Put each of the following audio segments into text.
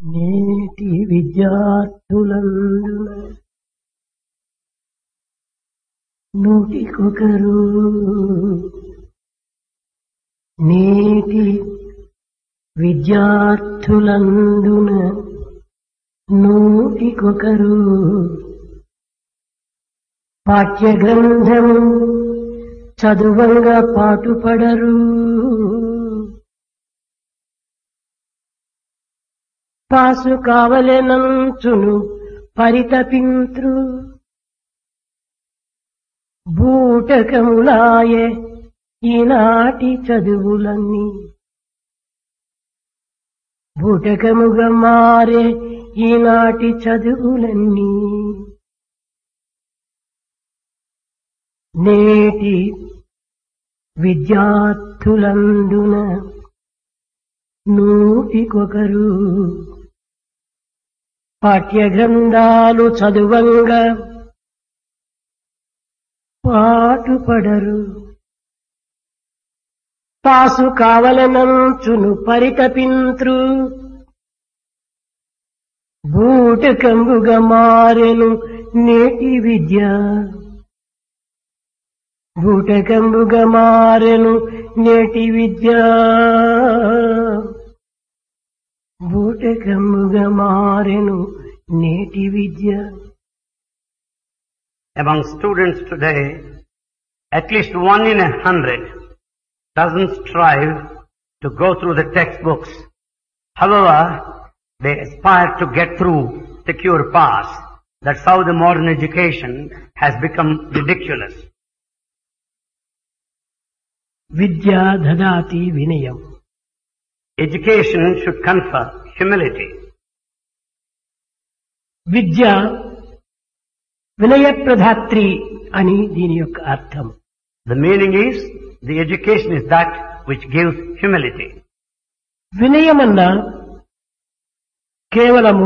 నేటి విద్యార్థులందున నూటికొకరు నేటి విద్యార్థులందున నూటికొకరు పాఠ్యగ్రంథము చదువంగా పాటుపడరు పాసు కావలెనంచును పరితపింత్రు బూటకములాయే ఈనాటి చదువులన్నీ బూటకముగా మారే ఈనాటి చదువులన్నీ నేటి విద్యార్థులందున నూటికొకరు పాఠ్యగ్రంథాలు చదువంగా పాటుపడరు పాసు కావలనంచును పరితపింత్రు బూటకంబుగా మారెను నేటి విద్య బూటకంబుగా మారెను నేటి విద్య బూటకంబుగా మారెను నేటి విద్య Among students today, at least one in a hundred doesn't strive to go through the textbooks. However, they aspire to get through secure pass. That's how the modern education has become ridiculous. విద్య దదాతి వినయం Education should confer humility. విద్య వినయప్రధాత్రి అని దీని యొక్క అర్థం The meaning is, the education is that which gives humility. వినయమన్న కేవలము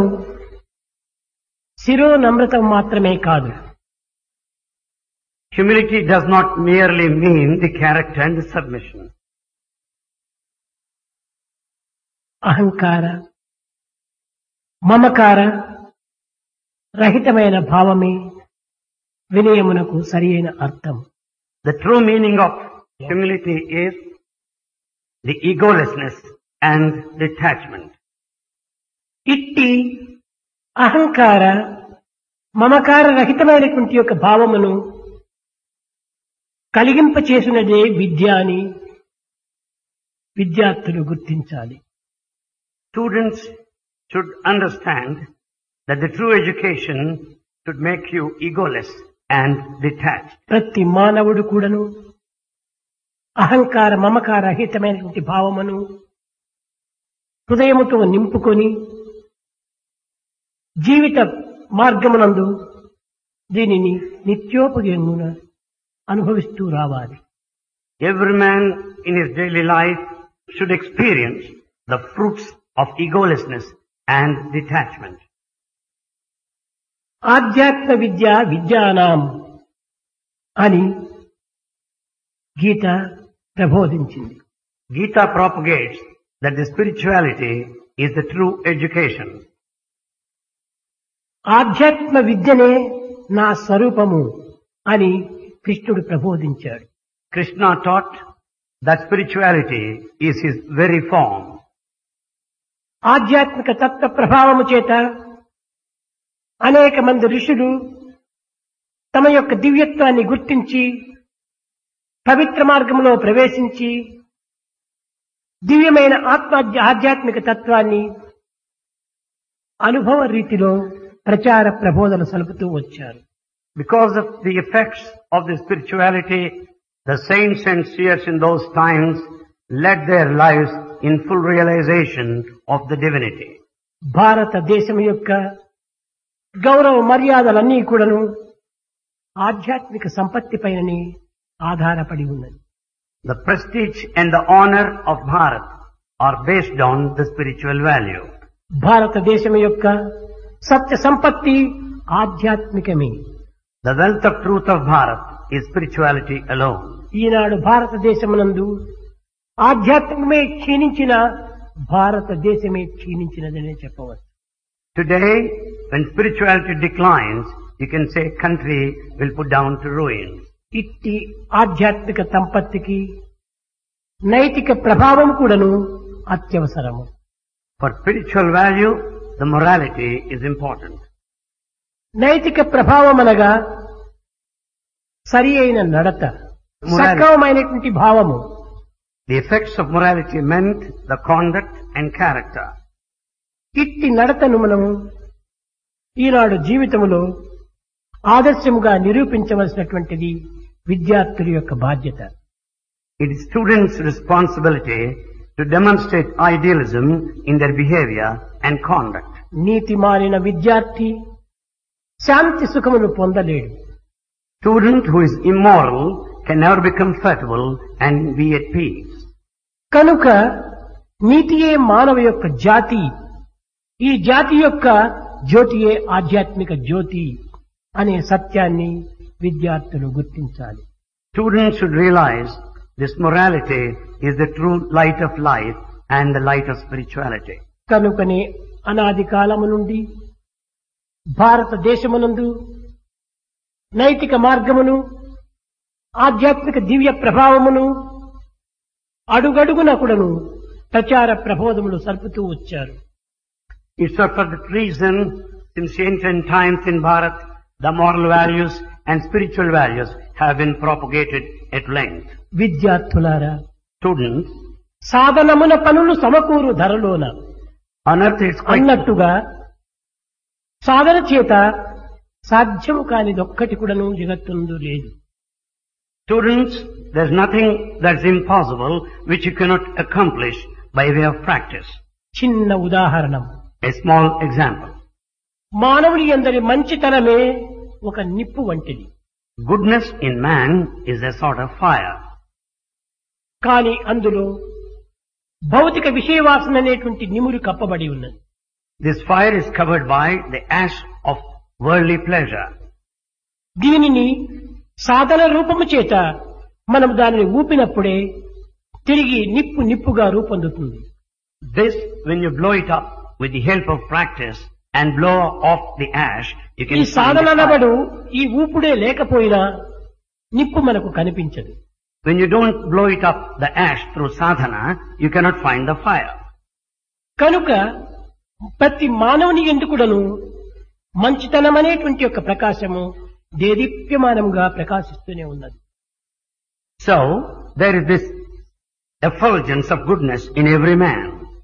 శిరో నమ్రతం మాత్రమే కాదు Humility does not merely mean the character and the submission. అహంకార మమకార రహితమైన భావమే వినయమునకు సరియైన అర్థం The true meaning of humility is the egolessness and detachment. ఇట్టి అహంకార మమకార రహితమైనటువంటి యొక్క భావమును కలిగింపచేసినదే విద్య అని విద్యార్థులు గుర్తించాలి Students should understand that the true education should make you egoless and detached. ప్రతి మానవుడు కూడాను అహంకార మమకార రహితమైనటువంటి భావమును హృదయముతో నింపుకొని జీవిత మార్గమునందు దీనిని నిత్యోపయోగమున అనుభవిస్తూ రావాలి Every man in his daily life should experience the fruits of egolessness and detachment. ఆధ్యాత్మ విద్య విద్యానాం అని గీత ప్రబోధించింది Gita propagates that the spirituality is the true education. ఆధ్యాత్మ విద్యనే నా స్వరూపము అని కృష్ణుడు ప్రబోధించాడు Krishna taught that spirituality is his very form. ఆధ్యాత్మిక తత్వ ప్రభావము చేత అనేక మంది ఋషులు తమ యొక్క దివ్యత్వాన్ని గుర్తించి పవిత్ర మార్గంలో ప్రవేశించి దివ్యమైన ఆత్మ ఆధ్యాత్మిక తత్వాన్ని అనుభవ రీతిలో ప్రచార ప్రబోధన సలుపుతూ వచ్చారు Because of the effects of the spirituality, the saints and seers in those times led their lives in full realization of the divinity. భారతదేశం యొక్క గౌరవ మర్యాదలన్నీ కూడాను ఆధ్యాత్మిక సంపత్తి పైననే ఆధారపడి ఉన్నది The prestige and the honor of Bharat are based on the spiritual value. భారతదేశం యొక్క సత్య సంపత్తి ఆధ్యాత్మికమే The wealth of truth of Bharat is spirituality alone. ఈనాడు భారతదేశమునందు ఆధ్యాత్మికమే క్షీణించిన భారతదేశమే క్షీణించినదనే చెప్పవచ్చు Today, when spirituality declines, you can say country will put down to ruin. ఇట్టి ఆధ్యాత్మిక సంపత్తికి నైతిక ప్రభావం కూడాను అత్యవసరము For spiritual value, the morality is important. నైతిక ప్రభావం అనగా సరి అయిన నడత Morality. సక్రమమైనటువంటి భావము The effects of morality meant the conduct and character. ఇట్టి నడతను మనము ఈనాడు జీవితములో ఆదర్శముగా నిరూపించవలసినటువంటిది విద్యార్థుల యొక్క బాధ్యత It is students' responsibility to demonstrate idealism in their behavior and conduct. నీతి మారిన విద్యార్థి శాంతి సుఖమును పొందలేడు Student who is immoral can never be comfortable and be at peace. కనుక నీతియే మానవ యొక్క జాతి ఈ జాతి యొక్క జ్యోతియే ఆధ్యాత్మిక జ్యోతి అనే సత్యాన్ని విద్యార్థులు గుర్తించాలి Students should realize this morality is the true light of life and the light of spirituality. కనుకనే అనాది కాలము నుండి భారతదేశమునందు నైతిక మార్గమును ఆధ్యాత్మిక దివ్య ప్రభావమును అడుగడుగున కూడాను ప్రచార ప్రబోధములు సల్పుతూ వచ్చారు It's for that reason, since ancient times in Bharat, the moral values and spiritual values have been propagated at length. విద్యార్థులారా Students, సాధనమున పనులు సమకూరు ధరలోన on earth it's quite అన్నట్టుగా సాధన చేత సాధ్యము కానిదొక్కటి కూడాను జగత్తుందు లేదు Students, there's nothing that's impossible which you cannot accomplish by way of practice. చిన్న ఉదాహరణం A small example. మానవుని అందరి మంచితనమే ఒక నిప్పు వంటిది Goodness in man is a sort of fire. కాని అందులో భౌతిక విషయవాసన అనేటువంటి నిమురు కప్పబడి ఉన్నది This fire is covered by the ash of worldly pleasure. దీనిని సాధన రూపము చేత మనం దానిని ఊపినప్పుడే తిరిగి నిప్పు నిప్పుగా రూపొందుతుంది This, when you blow it up with the help of practice and blow off the ash, you ఈ can find Sadhana the అనబడు fire. ఈ ఊపుడే లేకపోయినా నిప్పు మనకు కనిపించదు When you don't blow it up, the ash through sadhana, you cannot find the fire. కనుక ప్రతి మానవుని ఎందుకుడను మంచితనం అనేటువంటి యొక్క ప్రకాశము దేదీప్యమానంగా ప్రకాశిస్తూనే ఉన్నది So, there is this effulgence of goodness in every man.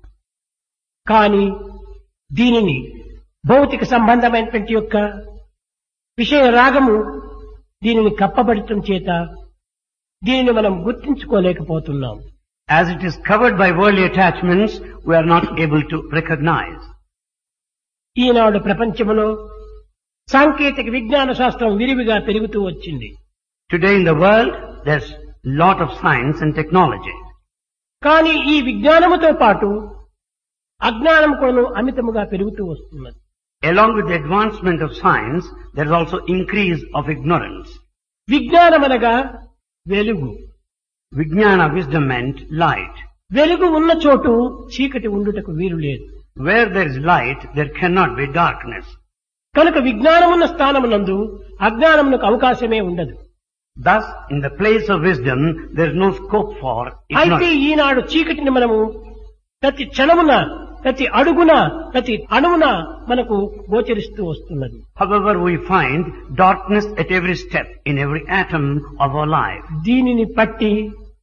కానీ దీనిని భౌతిక సంబంధమైనటువంటి యొక్క విషయ రాగము దీనిని కప్పబడటం చేత దీనిని మనం గుర్తించుకోలేకపోతున్నాం As it is covered by worldly attachments, we are not able to recognize. ఈనాడు ప్రపంచంలో సాంకేతిక విజ్ఞాన శాస్త్రం విరివిగా పెరుగుతూ వచ్చింది Today in the world, there's lot of science and technology. కానీ ఈ విజ్ఞానముతో పాటు అజ్ఞానం కూడా అమితముగా పెరుగుతూ వస్తున్నది Along with the advancement of science, there's also increase of ignorance. విజ్ఞానం అనగా వెలుగు Vijnana wisdom meant light. వెలుగు ఉన్న చోటు చీకటి ఉండుటకు వీలు లేదు Where there is light, there cannot be darkness. కనుక విజ్ఞానమున్న స్థానమునందు అజ్ఞానమునకు అవకాశమే ఉండదు Thus, in the place of wisdom, there is no scope for అయితే ignorance. ఈనాడు చీకటిని మనము ప్రతి క్షణమున ప్రతి అడుగున ప్రతి అణువున మనకు గోచరిస్తూ వస్తున్నది However, we find darkness at every step, in every atom of our life. దీనిని పట్టి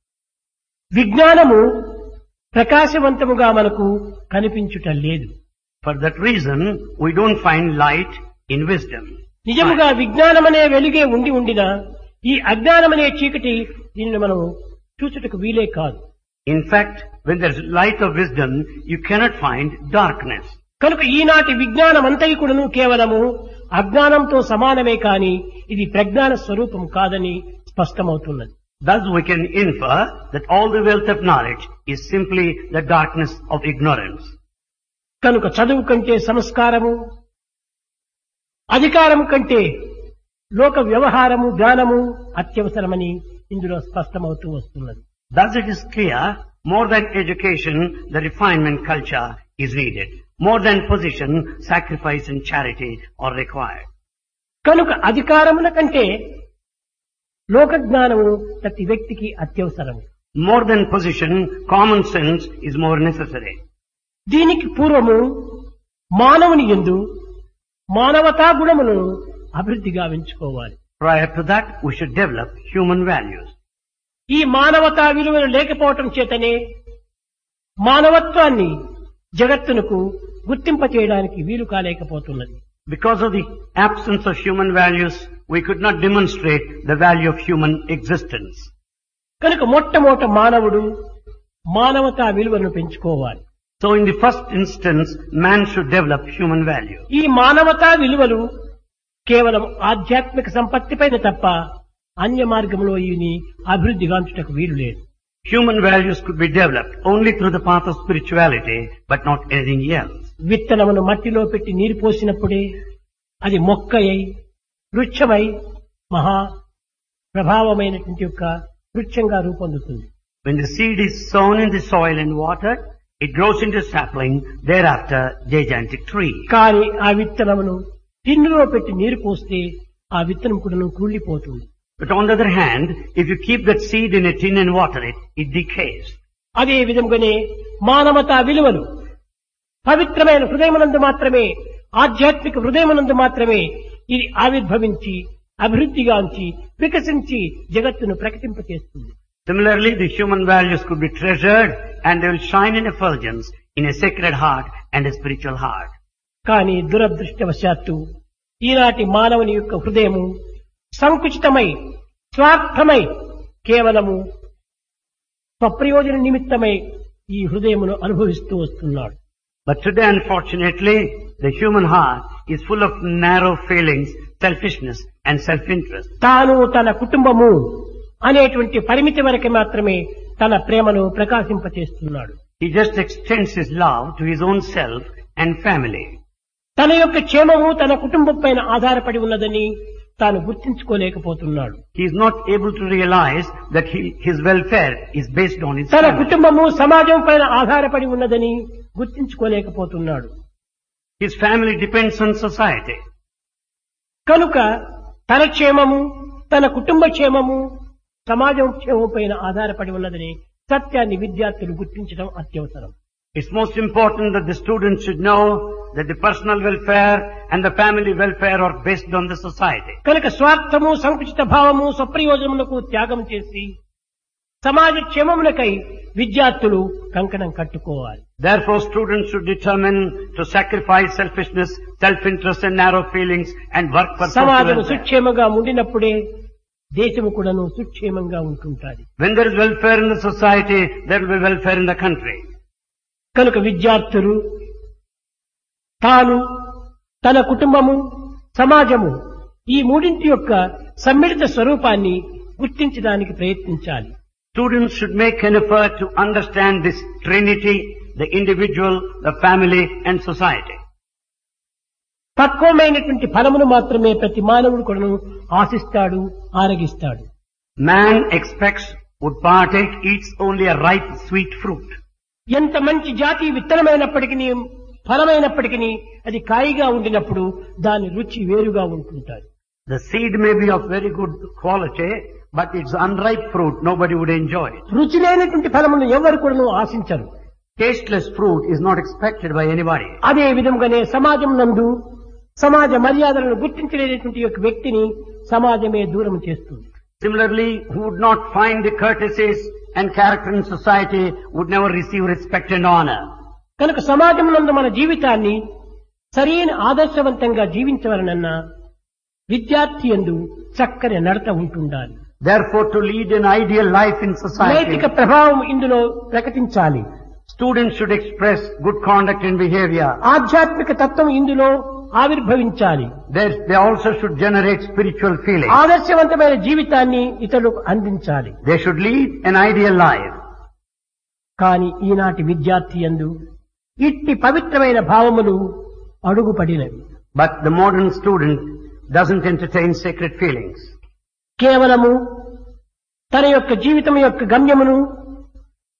విజ్ఞానము ప్రకాశవంతముగా మనకు కనిపించుట లేదు For that reason, we don't find light in wisdom. నిజముగా విజ్ఞానమనే వెలుగే ఉండి ఉండినా ఈ అజ్ఞానమనే చీకటి దీనిని మనం చూచుటకు వీలే కాదు In fact, when there's light of wisdom, you cannot find darkness. కనుక ఈనాటి విజ్ఞానం అంతైకుడును కేవలము అజ్ఞానంతో సమానమే కాని ఇది ప్రజ్ఞాన స్వరూపం కాదని స్పష్టమవుతున్నది Thus we can infer that all the wealth of knowledge is simply the darkness of ignorance. కనుక చదువు కంటే సంస్కారము అధికారం కంటే లోక వ్యవహారము జ్ఞానము అత్యవసరమని ఇందులో స్పష్టమవుతూ వస్తున్నది Thus it is clear More than education, the refinement culture is needed. More than position, sacrifice and charity are required. కనుక అధికారముల కంటే లోక జ్ఞానము ప్రతి వ్యక్తికి అత్యవసరము More than position, common sense is more necessary. దీనికి పూర్వము మానవుని ఎందు మానవతా గుణములను అభివృద్ధి గావించుకోవాలి Prior to that, we should develop human values. ఈ మానవతా విలువలు లేకపోవటం చేతనే మానవత్వాన్ని జగత్తునకు గుర్తింప చేయడానికి వీలు కాలేకపోతున్నది Because of the absence of human values, we could not demonstrate the value of human existence. కనుక మొట్టమొదట మానవుడు మానవతా విలువను పెంచుకోవాలి So in the first instance, man should develop human values. ఈ మానవతా విలువలు కేవలం ఆధ్యాత్మిక సంపత్తిపైన తప్ప అన్య మార్గంలో ఇవి అభివృద్ధి గాంచుటకు వీలు లేదు Human values could be developed only through the path of spirituality, but not anything else. విత్తనమును మట్టిలో పెట్టి నీరు పోసినప్పుడే అది మొక్కయై వృక్షమై మహా ప్రభావమైనటువంటి యొక్క వృక్షంగా రూపొందుతుంది When the seed is sown in the soil and watered, it grows into sapling, thereafter gigantic tree. కానీ ఆ విత్తనమును టిన్నులో పెట్టి నీరు పోస్తే ఆ విత్తనం కూడా కూలిపోతుంది But on the other hand, if you keep that seed in a tin and water it, it decays. అదే విధంగానే మానవతా విలువలు పవిత్రమైన హృదయమునందు మాత్రమే ఆధ్యాత్మిక హృదయమునందు మాత్రమే ఇది ఆవిర్భవించి అభివృద్ధిగాంచి వికసించి జగత్తును ప్రకటింపచేస్తుంది Similarly, the human values could be treasured and they will shine in effulgence in a sacred heart and a spiritual heart. కానీ దురదృష్టవశాత్తు ఈనాటి మానవుని యొక్క హృదయము సంకుచితమై స్వార్థమై కేవలము స్వప్రయోజన నిమిత్తమై ఈ హృదయమును అనుభవిస్తూ వస్తున్నాడు But today, unfortunately, the human heart is full of narrow feelings, selfishness and self-interest. తాను తన కుటుంబము అనేటువంటి పరిమితి వరకు మాత్రమే తన ప్రేమను ప్రకాశింపచేస్తున్నాడు He just extends his love to his own self and family. తన యొక్క క్షేమము తన కుటుంబం పైన ఆధారపడి ఉన్నదని తాను గుర్తించుకోలేకపోతున్నాడు He is not able to realize that he, his welfare is based on his తన family. కుటుంబము సమాజం పైన ఆధారపడి ఉన్నదని గుర్తించుకోలేకపోతున్నాడు His family depends on society. కనుక తన క్షేమము తన కుటుంబ క్షేమము సమాజం క్షేమం పైన ఆధారపడి ఉన్నదని సత్యాన్ని విద్యార్థులు గుర్తించడం అత్యవసరం It's most important that the students should know that the personal welfare and the family welfare are based on the society. కనుక స్వార్థము సంకుచిత భావము స్వప్రయోజనములకు త్యాగం చేసి సమాజ క్షేమములకై విద్యార్థులు కంకణం కట్టుకోవాలి Therefore, students should determine to sacrifice selfishness, self-interest and narrow feelings and work for social సమాజము welfare. సుక్షేమంగా ఉండినప్పుడే దేశము కూడాను సుక్షేమంగా ఉంటుంటాది When there is welfare in the society, there will be welfare in the country. కనుక విద్యార్థులు తాను తన కుటుంబము సమాజము ఈ మూడింటి యొక్క సమ్మిళిత స్వరూపాన్ని గుర్తించడానికి ప్రయత్నించాలి Students should make an effort to understand this trinity, the individual, the family and society. పక్వమైనటువంటి ఫలమును మాత్రమే ప్రతి మానవుడు కూడాను ఆశిస్తాడు ఆరగిస్తాడు Man expects, would partake, eats only a ripe, sweet fruit. ఎంత మంచి జాతి విత్తనమైనప్పటికీ ఫలమైనప్పటికీ అది కాయిగా ఉండినప్పుడు దాని రుచి వేరుగా ఉంటుంటారు The seed may be of very good quality, but it's unripe fruit. Nobody would enjoy it. రుచి లేనటువంటి ఫలమును ఎవరు కూడాను ఆశించరు Tasteless fruit is not expected by anybody. అదే విధంగానే సమాజం నందు సమాజ మర్యాదలను గుర్తించలేనటువంటి యొక్క వ్యక్తిని సమాజమే దూరం చేస్తుంది Similarly, who would not find the courtesies and character in society would never receive respect and honor. కనుక సమాజం నందు మన జీవితాన్ని సరైన ఆదర్శవంతంగా జీవించవలనన్నా విద్యార్థి ఎందు చక్కని నడత ఉంటుండాలి Therefore, to lead an ideal life in society, నైతిక ప్రభావం ఇందులో ప్రకటించాలి students should express good conduct and behavior. ఆధ్యాత్మిక తత్వం ఇందులో ఆవిర్భవించాలి They, they also should generate spiritual feeling. ఆదర్శవంతమైన జీవితాన్ని ఇతరులకు అందించాలి They should lead an ideal life. కాని ఈనాటి విద్యార్థి యందు ఇట్టి పవిత్రమైన భావములు అడుగుపడినవి But the modern student doesn't entertain sacred feelings. కేవలము తన యొక్క జీవితం యొక్క గమ్యమును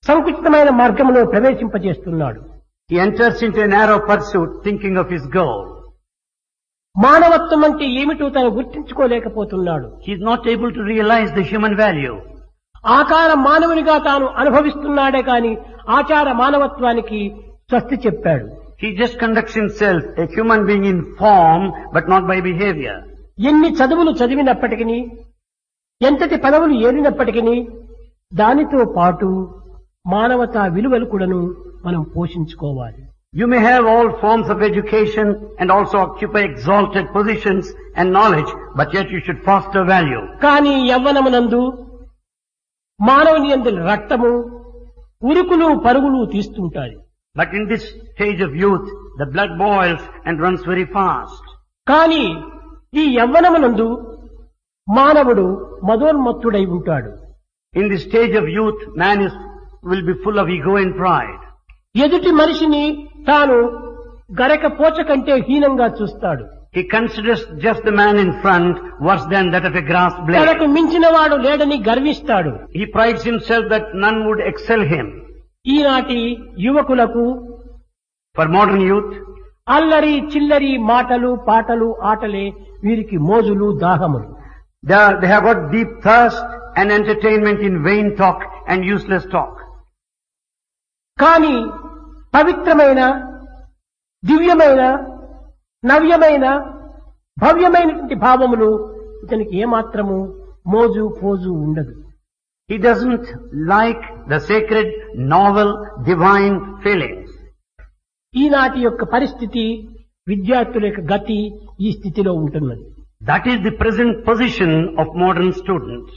సంకుచితమైన మార్గంలో ప్రవేశింపజేస్తున్నాడు He enters into a narrow pursuit thinking of his goal. మానవత్వం అంటే ఏమిటో తను గుర్తించుకోలేకపోతున్నాడు He is not able to realize the human value. ఆకార మానవునిగా తాను అనుభవిస్తున్నాడే కాని ఆచార మానవత్వానికి స్వస్తి చెప్పాడు He just conducts himself a human being in form but not by behavior. ఎన్ని చదువులు చదివినప్పటికీ ఎంతటి పదవులు ఏరినప్పటికీ దానితో పాటు మానవతా విలువలు కూడాను మనం పోషించుకోవాలి You may have all forms of education and also occupy exalted positions and knowledge, but yet you should foster value. కానీ యవ్వనమునందు మానవుని యందు రక్తము ఉరుకులు పరుగులు తీస్తుంటాయి But in this stage of youth, the blood boils and runs very fast. కానీ ఈ యవ్వనమునందు మానవుడు మదోన్మత్తుడై ఉంటాడు In this stage of youth, man is, will be full of ego and pride. ఎదుటి మనిషిని తాను గరక పోచ కంటే హీనంగా చూస్తాడు He considers just the man in front worse than that of a grass blade. తనకు మించిన వాడు లేడని గర్విస్తాడు He prides himself that none would excel him. ఈనాటి యువకులకు For modern youth, అల్లరి చిల్లరి మాటలు పాటలు ఆటలే వీరికి మోజులు దాహములు they, are, they have got deep thirst and entertainment in vain talk and useless talk. కానీ పవిత్రమైన దివ్యమైన నవ్యమైన భవ్యమైనటువంటి భావములు ఇతనికి ఏమాత్రము మోజు పోజు ఉండదు He doesn't like the sacred, novel, divine feelings. ఈనాటి యొక్క పరిస్థితి విద్యార్థుల యొక్క గతి ఈ స్థితిలో ఉంటున్నది That is the present position of modern students.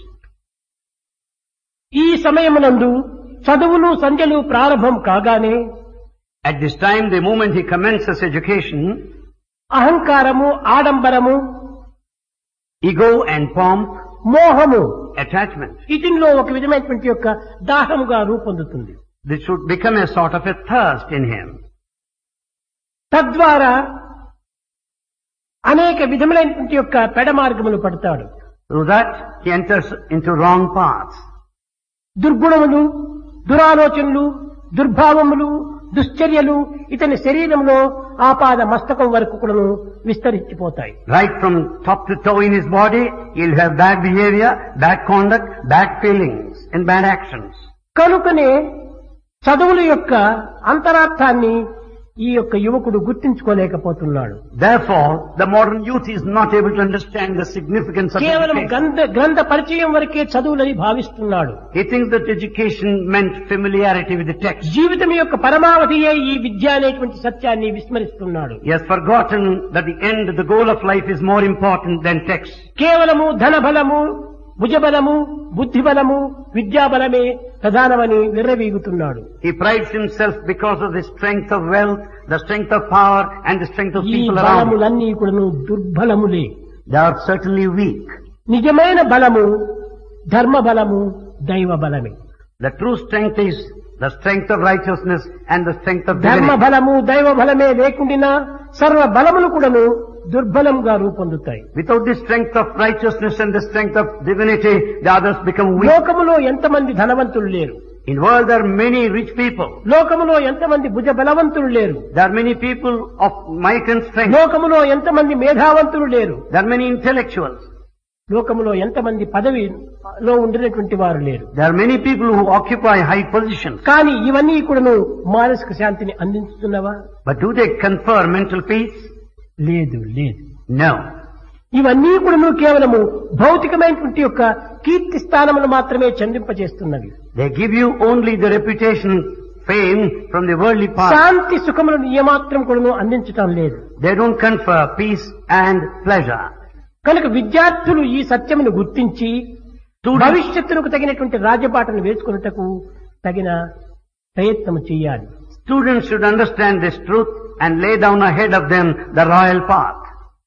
ఈ సమయమునందు చదువులు సంధ్యలు ప్రారంభం కాగానే At this time, the moment he commences education, అహంకారము ఆడంబరము ego and pomp, మోహము attachment. వీటిల్లో ఒక విధమైనటువంటి యొక్క దాహముగా రూపొందుతుంది This should become a sort of a thirst in him. తద్వారా అనేక విధములైనటువంటి యొక్క పెడమార్గములు పడతాడు Through that, he enters into wrong paths. దుర్గుణములు దురాలోచనలు దుర్భావములు దుశ్చర్యలు ఇతని శరీరంలో ఆపాద మస్తకం వరకు కూడాను విస్తరించిపోతాయి Right from top to toe in his body, he'll have bad behavior, bad conduct, bad feelings, and bad actions. కనుకనే చదువుల యొక్క అంతరార్థాన్ని ఈ యొక్క యువకుడు గుర్తించుకోలేకపోతున్నాడు Therefore, the modern youth is not able to understand the significance of కేవలం education. గ్రంథ గ్రంథ పరిచయం వరకే చదువులని భావిస్తున్నాడు He thinks that education meant familiarity with the text. జీవితం యొక్క పరమావధియే ఈ విద్య అనేటువంటి సత్యాన్ని విస్మరిస్తున్నాడు He has forgotten that the end, the goal of life is more important than text. కేవలము ధనబలము భుజబలము బుద్ధిబలము విద్యాబలమే ప్రధానమని విర్రవీగుతున్నాడు He prides himself because of the strength of wealth, the strength of power, and the strength of ఈ people around him. బలములన్నీ కూడాను దుర్బలములే They are certainly weak. నిజమైన బలము ధర్మ బలము దైవ బలమే The true strength is the strength of righteousness and the strength of ధర్మ divinity. బలము దైవ బలమే లేకుండా సర్వ బలములు కూడాను దుర్బలంగా రూపొందుతాయి Without the strength of righteousness and the strength of divinity, the others become weak. లోకములో ఎంతమంది ధనవంతులు లేరు In world there are many rich people. లోకములో ఎంతమంది భుజ బలవంతులు లేరు There are many people of might and strength. లోకములో ఎంతమంది మేధావంతులు లేరు There are many intellectuals. లోకములో ఎంతమంది పదవిలో ఉండినటువంటి వారు లేరు There are many people who occupy high positions. కానీ ఇవన్నీ కూడాను మానసిక శాంతిని అందించుతున్నవా But do they confer mental peace? లేదు లేదు No. ఇవన్నీ కూడాను కేవలము భౌతికమైనటువంటి యొక్క కీర్తి స్థానములు మాత్రమే చందింపజేస్తున్నవి They give you only the reputation, fame from the worldly part. శాంతి సుఖములను ఏమాత్రం కూడాను అందించటం లేదు They don't confer peace and pleasure. కనుక విద్యార్థులు ఈ సత్యమును గుర్తించి Students, భవిష్యత్తులకు తగినటువంటి రాజబాటను వేసుకున్నటకు తగిన ప్రయత్నం చేయాలి students should understand this truth and lay down ahead of them the royal path.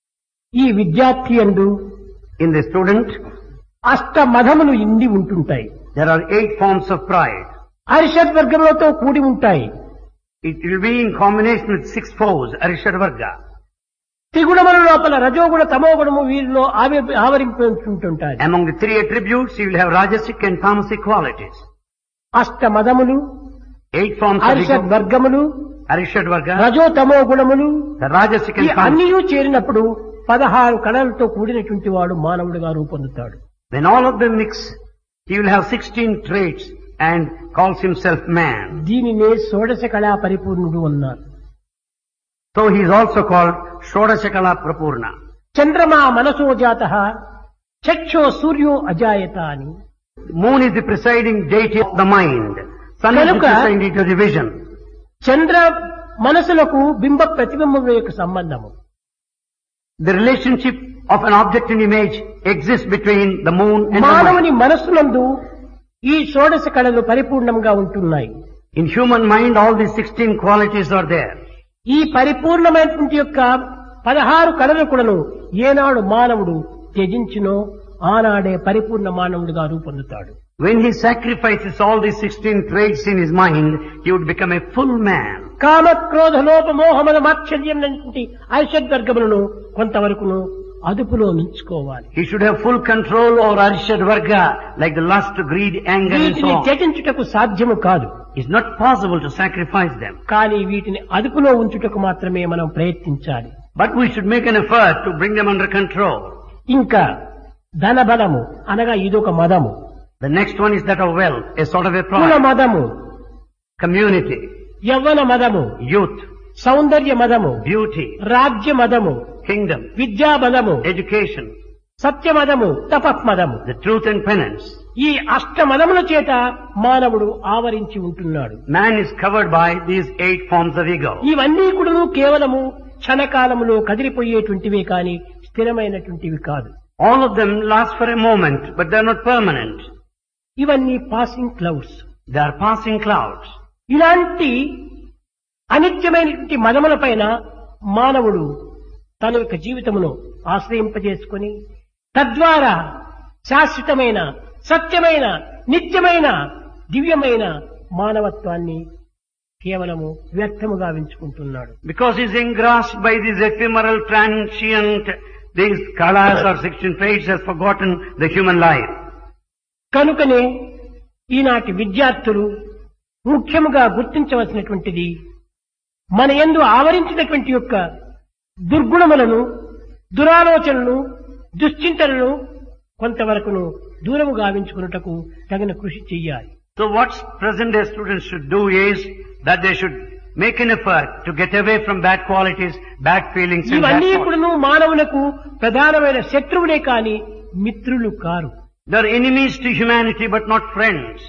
ఈ విద్యార్థి అందు In the student, అష్ట మధములు ఇండి ఉంటుంటాయి there are eight forms of pride. అరిషడ్ వర్గములతో కూడి ఉంటాయి It will be in combination with six foes, Arishadvarga. త్రిగుణముల లోపల రజోగుణ తమోగుణము వీరిలో ఆవి- ఆవరింపుంటుంటాయి Among the three attributes, you will have rajasic and tamasic qualities. అష్ట మదములు Eight forms of అరిషద్ ego. వర్గములు Arishad Varga, రజో తమో గుణములు the Rajasic ఈ and Tamasic. అన్నీ చేరినప్పుడు పదహారు కళలతో కూడినటువంటి వాడు మానవుడిగా రూపొందుతాడు When all of them mix, he will have 16 traits and calls himself man. దీనినే షోడశ కళా పరిపూర్ణుడు అన్నారు So he is also called Shodashakala Prapurna. చంద్రమా మనసో జాత చక్షో సూర్యో అజాయత అని Moon is the presiding deity of the mind. Sun is the కనుక- presiding deity of the vision. చంద్ర మనసులకు బింబ ప్రతిబింబముల యొక్క సంబంధము The relationship of an object and image exists between the moon and the మానవుని mind. మనస్సునందు ఈ షోడశ కళలు పరిపూర్ణంగా ఉంటున్నాయి In human mind, all these 16 qualities are there. ఈ పరిపూర్ణమైనటువంటి యొక్క పదహారు కళలు కూడాను ఏనాడు మానవుడు త్యజించినో ఆనాడే పరిపూర్ణ మానవుడిగా రూపొందుతాడు When he sacrifices all these 16 traits in his mind, he would become a full man. కామ క్రోధ లోప మోహమద మాత్సర్యం వంటి ఐషద్వర్గములను కొంతవరకును అదుపులో నుంచుకోవాలి He should have full control over Arishad Varga, like the lust, greed, anger and so వీటిని on. త్యజించుటకు సాధ్యము కాదు It's not possible to sacrifice them. కానీ వీటిని అదుపులో ఉంచుటకు మాత్రమే మనం ప్రయత్నించాలి But we should make an effort to bring them under control. ఇంకా ధన బలము అనగా ఇదొక మదము The next one is that of wealth, a sort of a కుల pride. మదము Community, యవ్వన మదము youth, సౌందర్య మదము beauty, రాజ్య మదము kingdom, విద్యా మదము education, Satya మదము తపస్మదము the truth and penance. ఈ అష్ట మదముల చేత మానవుడు ఆవరించి ఉంటున్నాడు Man is covered by these eight forms of ego. ఇవన్నీ కూడా కేవలము క్షణకాలములో కదిలిపోయేటువంటివే కాని స్థిరమైనటువంటివి కాదు All of them last for a moment, but they are not permanent. ఇవన్నీ passing clouds They are passing clouds. ఇలాంటి అనిత్యమైనటువంటి మదముల పైన మానవుడు తన యొక్క జీవితమును ఆశ్రయింపజేసుకొని తద్వారా శాశ్వతమైన సత్యమైన నిత్యమైన దివ్యమైన మానవత్వాన్ని కేవలము వ్యర్థముగా ఎంచుకుంటున్నాడు Because he is engrossed by these ephemeral, transient, these kalas or sixteen traits has forgotten the human life. కనుకనే ఈనాటి విద్యార్థులు ముఖ్యముగా గుర్తించవలసినటువంటిది మన యందు ఆవరించినటువంటి యొక్క దుర్గుణములను దురాలోచనలను దుశ్చింతనను కొంతవరకును దూరము గావించుకున్నటకు తగిన కృషి చెయ్యాలి So what present day students should do is that they should make an effort to get away from bad qualities, bad feelings and bad ఇవన్నీ thoughts. ఇప్పుడును మానవులకు ప్రధానమైన శత్రువులే కాని మిత్రులు కారు They are enemies to humanity but not friends.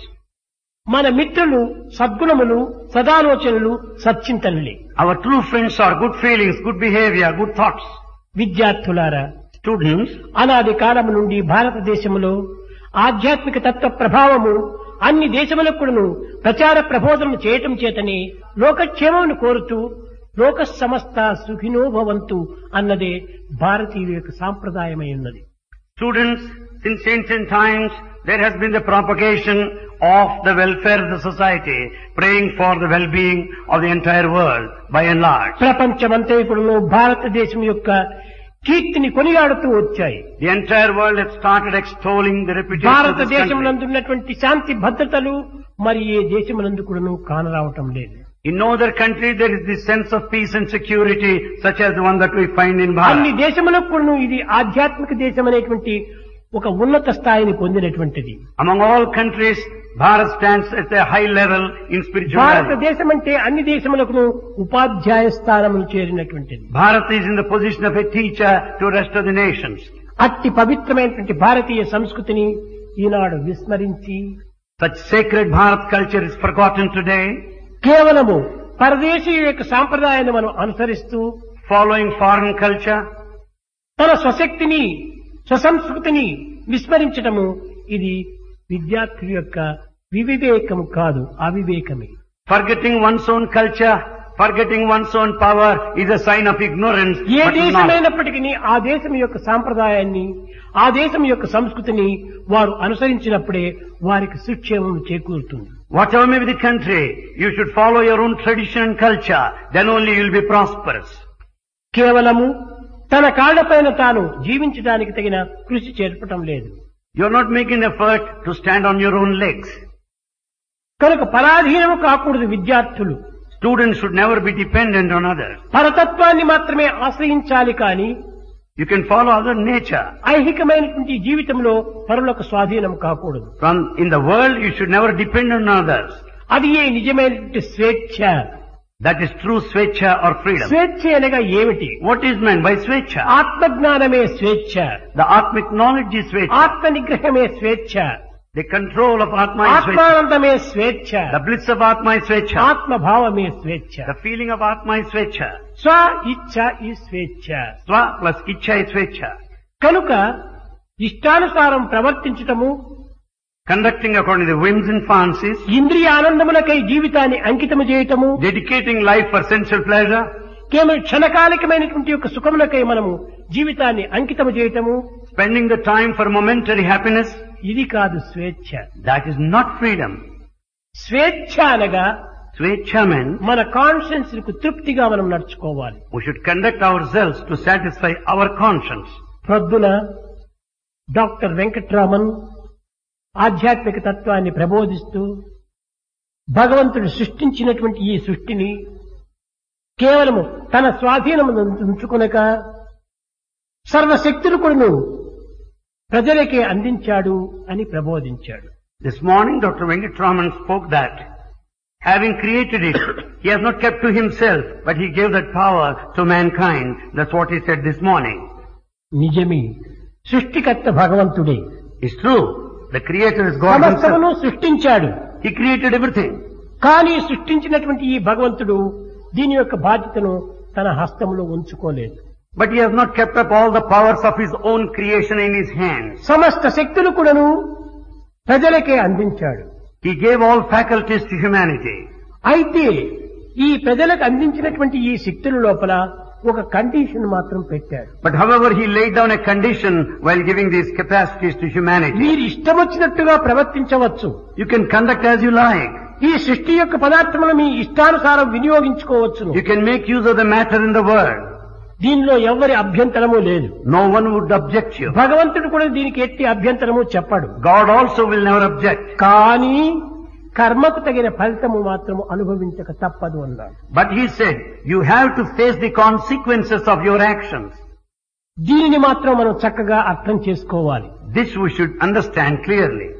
మన మిత్రులు సద్గుణములు సదాలోచనలు సచ్చింతనలే Our true friends are good feelings, good behavior, good thoughts. విద్యార్థులారా Students, అనాది కాలము నుండి భారతదేశములో ఆధ్యాత్మిక తత్వ ప్రభావము అన్ని దేశములకు కూడాను ప్రచార ప్రబోధనలు చేయటం చేతనే లోకక్షేమమును కోరుతూ లోక సమస్త సుఖినో భవంతు అన్నదే భారతీయుల యొక్క సాంప్రదాయమై ఉన్నది students, since ancient times, there has been the propagation of the welfare of the society, praying for the well-being of the entire world, by and large. ప్రపంచమంతా ఇప్పుడు భారతదేశం యొక్క కీర్తిని కొనియాడుతూ వచ్చాయి The entire world has started extolling the reputation of this country. భారతదేశమునందు ఉన్నటువంటి శాంతి భద్రతలు మరి ఏ దేశమునందు కూడాను కానరావటం లేదు In no other country there is this sense of peace and security such as the one that we find in అన్ని Bharat. దేశములకు కూడాను ఇది ఆధ్యాత్మిక దేశం అనేటువంటి ఒక ఉన్నత స్థాయిని పొందినటువంటిది Among all countries, Bharat stands at a high level in spirituality. భారతదేశం అంటే అన్ని దేశములకు ఉపాధ్యాయ స్థానములు చేరినటువంటిది Bharat is in the position of a teacher to rest of the nations. అట్టి పవిత్రమైనటువంటి భారతీయ సంస్కృతిని ఈనాడు విస్మరించి Such sacred Bharat culture is forgotten today, కేవలము పరదేశీయుల యొక్క సాంప్రదాయాన్ని మనం అనుసరిస్తూ following foreign culture. తన స్వశక్తిని స్వసంస్కృతిని విస్మరించటము ఇది విద్యార్థుల యొక్క వివివేకము కాదు అవివేకమే Forgetting one's own culture, forgetting one's own power is a sign of ignorance. A but not. దేశమైనప్పటికీ ఆ దేశం యొక్క సాంప్రదాయాన్ని ఆ దేశం యొక్క సంస్కృతిని వారు అనుసరించినప్పుడే వారికి సుక్షేమం చేకూరుతుంది Whatever may be the country, you should follow your own tradition and culture. Then only you will be prosperous. కేవలము తన కాళ్లపైన తాను జీవించడానికి తగిన కృషి చేర్పటం లేదు You're not making effort to stand on your own legs. కనుక పరాధీనము కాకూడదు విద్యార్థులు Students should never be dependent on others. పరతత్వాన్ని మాత్రమే ఆశ్రయించాలి కాని You can follow other nature. ఐహికమైనటువంటి జీవితంలో పరులకు స్వాధీనం కాకూడదు From in the world, you should never depend on others. అది ఏ నిజమైనటువంటి స్వేచ్ఛ That is true swecha or freedom. స్వేచ్ఛ అనగా ఏమిటి What is meant by swecha? ఆత్మజ్ఞానమే స్వేచ్ఛ The atmic knowledge is swecha. ఆత్మ నిగ్రహమే స్వేచ్ఛ The control of atma is swecha. ఆత్మానందమే స్వేచ్ఛ The bliss of atma is swecha. ఆత్మభావమే స్వేచ్ఛ The feeling of atma is swecha. స్వ ఇచ్ఛ ఈ స్వేచ్ఛ Swa plus icha is swecha. కనుక ఇష్టానుసారం ప్రవర్తించటము Conducting according to the whims and fancies, ఇంద్రియ ఆనందములకై జీవితాన్ని అంకితము చేయటము dedicating life for sensual pleasure, కేవలం క్షణకాలికమైనటువంటి యొక్క సుఖములకై మనము జీవితాన్ని అంకితము చేయటము spending the time for momentary happiness, ఇది కాదు స్వేచ్ఛ that is not freedom. స్వేచ్ఛ అనగా Swecha means మన కాన్షియన్స్ కు తృప్తిగా మనం నడుచుకోవాలి we should conduct ourselves to satisfy our conscience. ప్రొద్దున డాక్టర్ వెంకట్రామన్ ఆధ్యాత్మిక తత్వాన్ని ప్రబోధిస్తూ భగవంతుడు సృష్టించినటువంటి ఈ సృష్టిని కేవలము తన స్వాధీనము ఉంచుకొనక సర్వశక్తులు కూడాను ప్రజలకే అందించాడు అని ప్రబోధించాడు This morning Dr. Venkatraman spoke that having created it, he has not kept to himself, but he gave that power to mankind. That's what he said this morning. నిజమే సృష్టికర్త భగవంతుడే It's true. The creator is God himself. సమస్తమును సృష్టించాడు He created everything. కానీ సృష్టించినటువంటి ఈ భగవంతుడు దీని యొక్క బాధ్యతను తన హస్తంలో ఉంచుకోలేదు But he has not kept up all the powers of his own creation in his hands. సమస్త శక్తులు కూడాను ప్రజలకే అందించాడు He gave all faculties to humanity. అయితే ఈ ప్రజలకు అందించినటువంటి ఈ శక్తుల లోపల ఒక కండిషన్ మాత్రం పెట్టాడు But however, he laid down a condition while giving these capacities to humanity. మీరు ఇష్టం వచ్చినట్టుగా ప్రవర్తించవచ్చు You can conduct as you like. ఈ సృష్టి యొక్క పదార్థములు మీ ఇష్టానుసారం వినియోగించుకోవచ్చును You can make use of the matter in the world. దీనిలో ఎవరి అభ్యంతరము లేదు No one would object you. భగవంతుడు కూడా దీనికి ఎట్టి అభ్యంతరము చెప్పడు God also will never object. కానీ కర్మకు తగిన ఫలితము మాత్రము అనుభవించక తప్పదు అన్నాడు But he said, you have to face the consequences of your actions. దీనిని మాత్రం మనం చక్కగా అర్థం చేసుకోవాలి This we should understand clearly.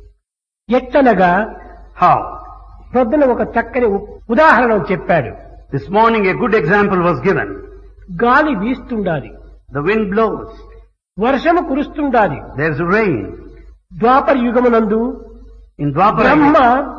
ఎట్టనగా How? ప్రొద్దున ఒక చక్కని ఉ- ఉదాహరణ చెప్పాడు This morning a good example was given. గాలి వీస్తుండాలి The wind blows. వర్షము కురుస్తుండాలి There's rain. ద్వాపర యుగమునందు In Dwapara, బ్రహ్మ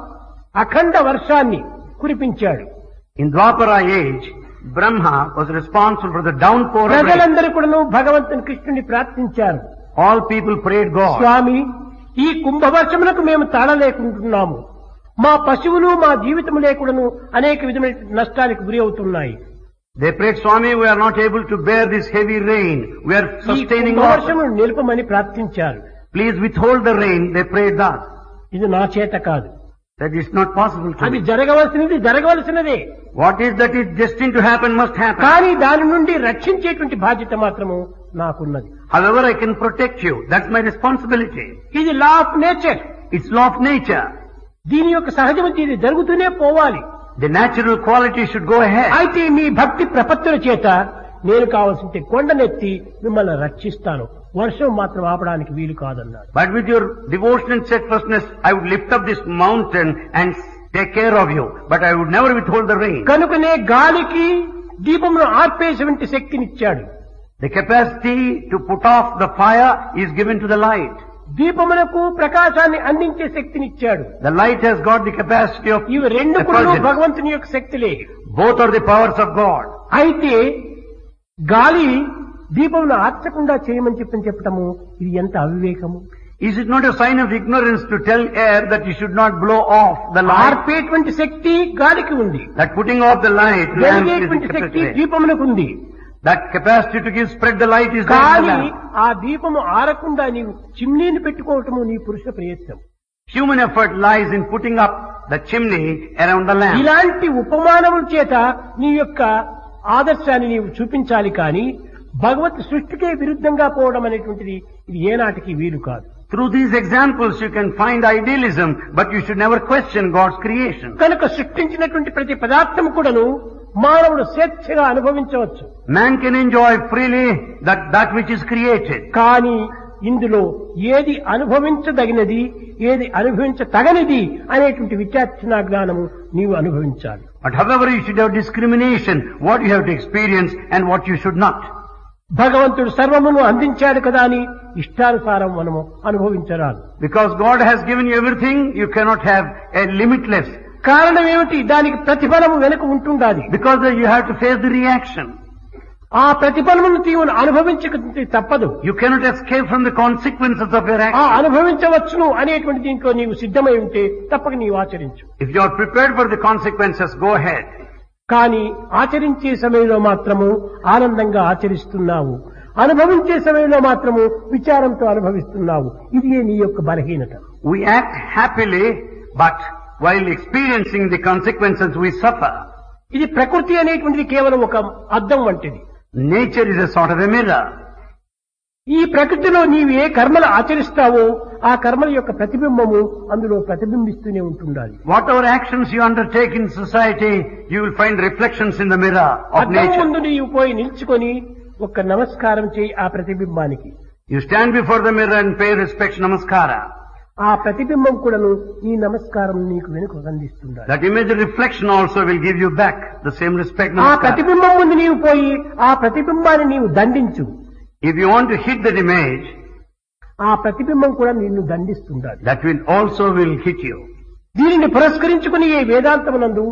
అఖండ వర్షాన్ని కురిపించాడు in Dwapara age, Brahma was responsible for the downpour of rain. ప్రజలందరూ కూడా భగవంతుని కృష్ణుని ప్రార్థించారు All people prayed God. స్వామి ఈ కుంభవర్షములకు మేము తాళలేకుంటున్నాము మా పశువులు మా జీవితము లేకుడను అనేక విధమైన నష్టానికి గురి అవుతున్నాయి They prayed, Swami, we are not able to bear this heavy rain. We are ఈ sustaining కుంభవర్షము losses. నిలుపమని ప్రార్థించారు Please withhold the rain. They prayed thus. ఇది నా చేత కాదు That is not possible to అది me. జరగవలసినది జరగవలసినదే What is that is destined to happen must happen. కానీ దాని నుండి రక్షించేటువంటి బాధ్యత మాత్రము నాకున్నది However, I can protect you. That's my responsibility. ఇది law of nature It's law of nature. దీని యొక్క సహజమతి ఇది జరుగుతూనే పోవాలి The natural quality should go ahead. అయితే మీ భక్తి ప్రపత్తుల చేత నేను కావాల్సింటే కొండనెత్తి మిమ్మల్ని రక్షిస్తాను వర్షం మాత్రం ఆపడానికి వీలు కాదన్నాడు But with your devotion and steadfastness, I would lift up this mountain and take care of you. But I would never withhold the rain. కనుకనే గాలికి దీపమును ఆర్పేసేటువంటి శక్తినిచ్చాడు The capacity to put off the fire is given to the light. దీపమునకు ప్రకాశాన్ని అందించే శక్తినిచ్చాడు The light has got the capacity of ఇవి రెండు కూడా effulgence. భగవంతుని యొక్క శక్తులే Both are the powers of God. అయితే గాలి దీపమును ఆర్చకుండా చేయమని చెప్పని చెప్పటము ఇది ఎంత అవివేకము Is it not a sign of ignorance to tell air that you should not blow off the light? ఆర్పేటువంటి శక్తి గాలికి ఉంది That putting off the light lamp is the వెలిగేటువంటి Shakti capacity. దీపమునకు ఉంది That capacity to give spread the light is there in the కానీ lamp. ఆ దీపము ఆరకుండా నీవు చిమ్నీని పెట్టుకోవటము నీ పురుష ప్రయత్నం Human effort lies in putting up the chimney around the lamp. ఇలాంటి ఉపమానముల చేత నీ యొక్క ఆదర్శాన్ని నీవు చూపించాలి కానీ భగవత్ సృష్టికే విరుద్ధంగా పోవడం అనేటువంటిది ఇది ఏనాటికి వీలు కాదు Through these examples you can find idealism, but you should never question God's creation. కనుక సృష్టించినటువంటి ప్రతి పదార్థం కూడాను మానవుడు స్వేచ్ఛగా అనుభవించవచ్చు Man can enjoy freely that, that which is created. కానీ ఇందులో ఏది అనుభవించదగినది ఏది అనుభవించతగనిది అనేటువంటి విచాక్షణ జ్ఞానము నీవు అనుభవించాలి But however you should have discrimination, what you have to experience and what you should not. భగవంతుడు సర్వమును అందించాడు కదా అని ఇష్టానుసారం మనము అనుభవించరాదు Because God has given you everything, you cannot have a limitless. కారణం ఏమిటి దానికి ప్రతిఫలము వెనుక ఉంటుండాలి Because you have to face the reaction. ఆ ప్రతిఫలమును నీవు అనుభవించక తప్పదు You cannot escape from the consequences of your ఆ action. అనుభవించవచ్చును అనేటువంటి దీంట్లో నీవు సిద్ధమై ఉంటే తప్పక నీవు ఆచరించు If you are prepared for the consequences, go ahead. కానీ ఆచరించే సమయంలో మాత్రము ఆనందంగా ఆచరిస్తున్నావు అనుభవించే సమయంలో మాత్రము విచారంతో అనుభవిస్తున్నావు ఇది నీ యొక్క బలహీనత We act happily, but while experiencing the consequences, we suffer. ఇది ప్రకృతి అనేటువంటిది కేవలం ఒక అద్దం వంటిది Nature is a sort of a mirror. ఈ ప్రకృతిలో నీవు ఏ కర్మలు ఆచరిస్తావో ఆ కర్మల యొక్క ప్రతిబింబము అందులో ప్రతిబింబిస్తూనే ఉంటుండాలి Whatever actions you undertake in society, you will find reflections in the mirror of అద్దం nature. ముందు నీవు పోయి నిల్చుకొని ఒక నమస్కారం చేయి ఆ ప్రతిబింబానికి You stand before the mirror and pay respect namaskara. ఆ ప్రతిబింబం కూడాను ఈ నమస్కారం నీకు వెనుక అందిస్తుండాలి That image reflection also will give you back the same respect ఆ namaskara. ప్రతిబింబం ముందు నీవు పోయి ఆ ప్రతిబింబాన్ని నీవు దండించు If you want to hit that image, ఆ ప్రతిబింబం కూడా నిన్ను దండిస్తుండాలి that will also will hit you. దీనిని పురస్కరించుకుని ఈ వేదాంతమునందు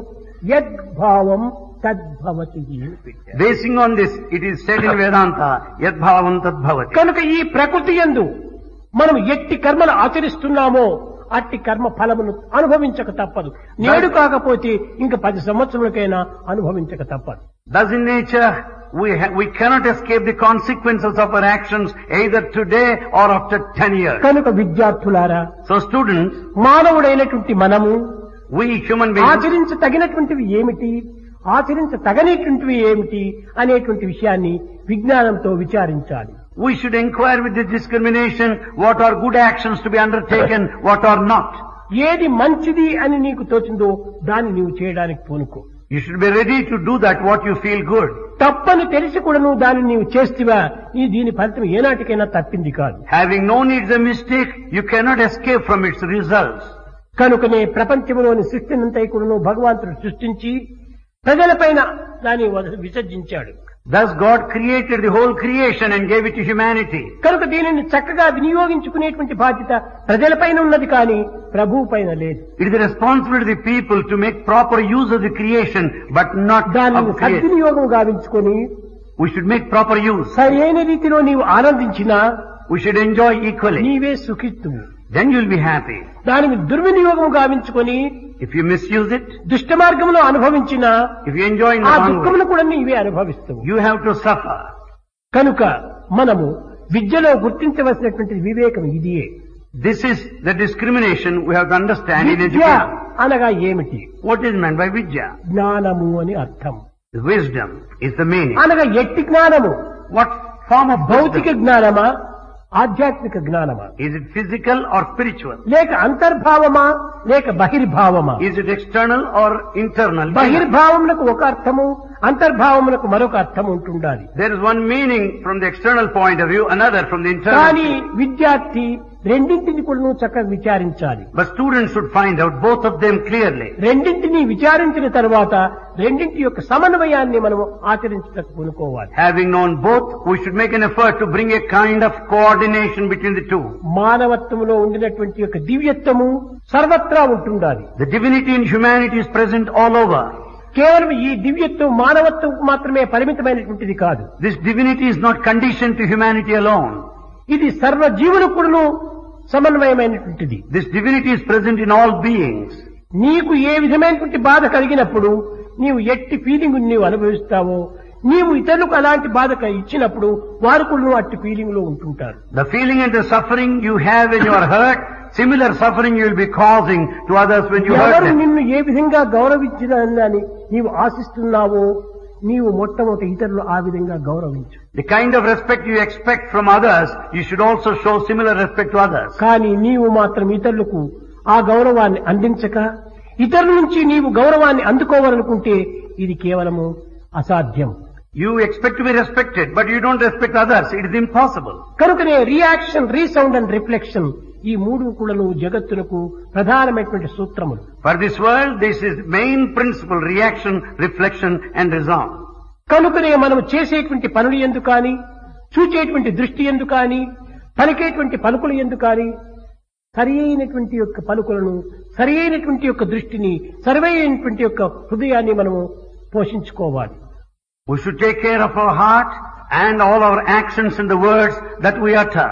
యద్భావం తద్భవతి అని పెట్టారు. Basing on this, it is said in Vedanta, yad bhavam tad bhavati. కనుక ఈ ప్రకృతి యందు మనం ఎట్టి కర్మలు ఆచరిస్తున్నామో అట్టి కర్మ ఫలమును అనుభవించక తప్పదు నేడు కాకపోతే ఇంక పది సంవత్సరాలకైనా అనుభవించక తప్పదు Thus in nature, we, ha- we cannot escape the consequences of our actions either today or after 10 years. కనుక విద్యార్థులారా So students, మానవుడైనటువంటి మనము we human beings, ఆచరించ తగినటువంటివి ఏమిటి ఆచరించ తగనేటువంటివి ఏమిటి అనేటువంటి విషయాన్ని విజ్ఞానంతో విచారించాలి we should inquire with this discrimination what are good actions to be undertaken, what are not. ఏది మంచిది అని నీకు తోచిందో దాన్ని నీవు చేయడానికి పూనుకో You should be ready to do that what you feel good. తప్పని తెలిసి కూడా నువ్వు దాన్ని నీవు చేస్తివా నీ దీని ఫలితం ఏనాటికైనా తప్పింది కాదు Having known it's a mistake, you cannot escape from its results. కనుకనే ప్రపంచంలోని సృష్టినంతా కూడా భగవంతుడు సృష్టించి ప్రజలపైన దాన్ని వద- విసర్జించాడు Thus God created the whole creation and gave it to humanity. కనుక దీనిని చక్కగా వినియోగించుకునేటువంటి బాధ్యత ప్రజలపైన ఉన్నది కానీ ప్రభువు పైన లేదు It is the responsibility of the people to make proper use of the creation, but not దానిని of creation. సద్వినియోగం గావించుకొని We should make proper use. సరైన రీతిలో నీవు ఆనందించినా We should enjoy equally. నీవే సుఖిస్తువు Then you'll be happy. దానిని దుర్వినియోగం గావించుకొని If you misuse it, దుష్ట మార్గంలో అనుభవించినా if you enjoy in ఆ the wrong దుఃఖమును way, కూడా నీవే అనుభవిస్తావు you have to suffer. కనుక మనము విద్యలో గుర్తించవలసినటువంటి వివేకం ఇదియే This is the discrimination we have to understand in Vidya education. అనగా ఏమిటి What is meant by vidya? జ్ఞానము అని అర్థం Wisdom is the meaning. అనగా ఎట్టి జ్ఞానము What form of భౌతిక wisdom? జ్ఞానమా ఆధ్యాత్మిక జ్ఞానమా Is it physical or spiritual? లేక అంతర్భావమా లేక బహిర్భావమా Is it external or internal? బహిర్భావములకు ఒక అర్థము అంతర్భావములకు మరొక అర్థం ఉంటుండాలి There is one meaning from the external point of view, another from the కానీ internal. విద్యార్థి రెండింటిని కూడా నువ్వు చక్కగా విచారించాలి But students should find out both of them clearly. రెండింటిని విచారించిన తర్వాత రెండింటి యొక్క సమన్వయాన్ని మనము ఆచరించటకు పూనుకోవాలి Having known both, we should make an effort to bring a kind of coordination between the two. మానవత్వములో ఉండినటువంటి యొక్క దివ్యత్వము సర్వత్రా ఉంటుండాలి The divinity in humanity is present all over. కేవలం ఈ దివ్యత్వం మానవత్వం మాత్రమే పరిమితమైనటువంటిది కాదు This divinity is not conditioned to humanity alone. ఇది సర్వ జీవులకుడును సమన్వయమైనటువంటిది This divinity is present in all beings. నీకు ఏ విధమైనటువంటి బాధ కలిగినప్పుడు నీవు ఎట్టి ఫీలింగ్ నీవు అనుభవిస్తావో నీవు ఇతరులకు అలాంటి బాధ క- ఇచ్చినప్పుడు వారు కూడా అట్టి ఫీలింగ్ లో ఉంటుంటారు The feeling and the suffering you have when you are hurt, similar suffering you will be causing to others when you hurt ఎవరు them. నిన్ను ఏ విధంగా గౌరవించినని నీవు ఆశిస్తున్నావో నీవు మొట్టమొదటి ఇతరులు ఆ విధంగా గౌరవించు The kind of respect you expect from others, you should also show similar respect to others. కానీ నీవు మాత్రం ఇతరులకు ఆ గౌరవాన్ని అందించక ఇతరుల నుంచి నీవు గౌరవాన్ని అందుకోవాలనుకుంటే ఇది కేవలము అసాధ్యం You expect to be respected, but you don't respect others. It is impossible. కనుకనే రియాక్షన్ రీసౌండ్ అండ్ రిఫ్లెక్షన్ ఈ మూడు కూడాను జగత్తులకు ప్రధానమైనటువంటి సూత్రములు For this world, this is main principle, reaction, reflection and resolve. కనుకనే మనం చేసేటువంటి పనులు ఎందు కానీ చూచేటువంటి దృష్టి ఎందు కానీ పలికేటువంటి పలుకులు ఎందు కానీ సరి అయినటువంటి యొక్క పలుకులను సరి అయినటువంటి యొక్క దృష్టిని సరైనటువంటి యొక్క హృదయాన్ని మనము పోషించుకోవాలి We should take care of our heart and all our actions and the words that we utter.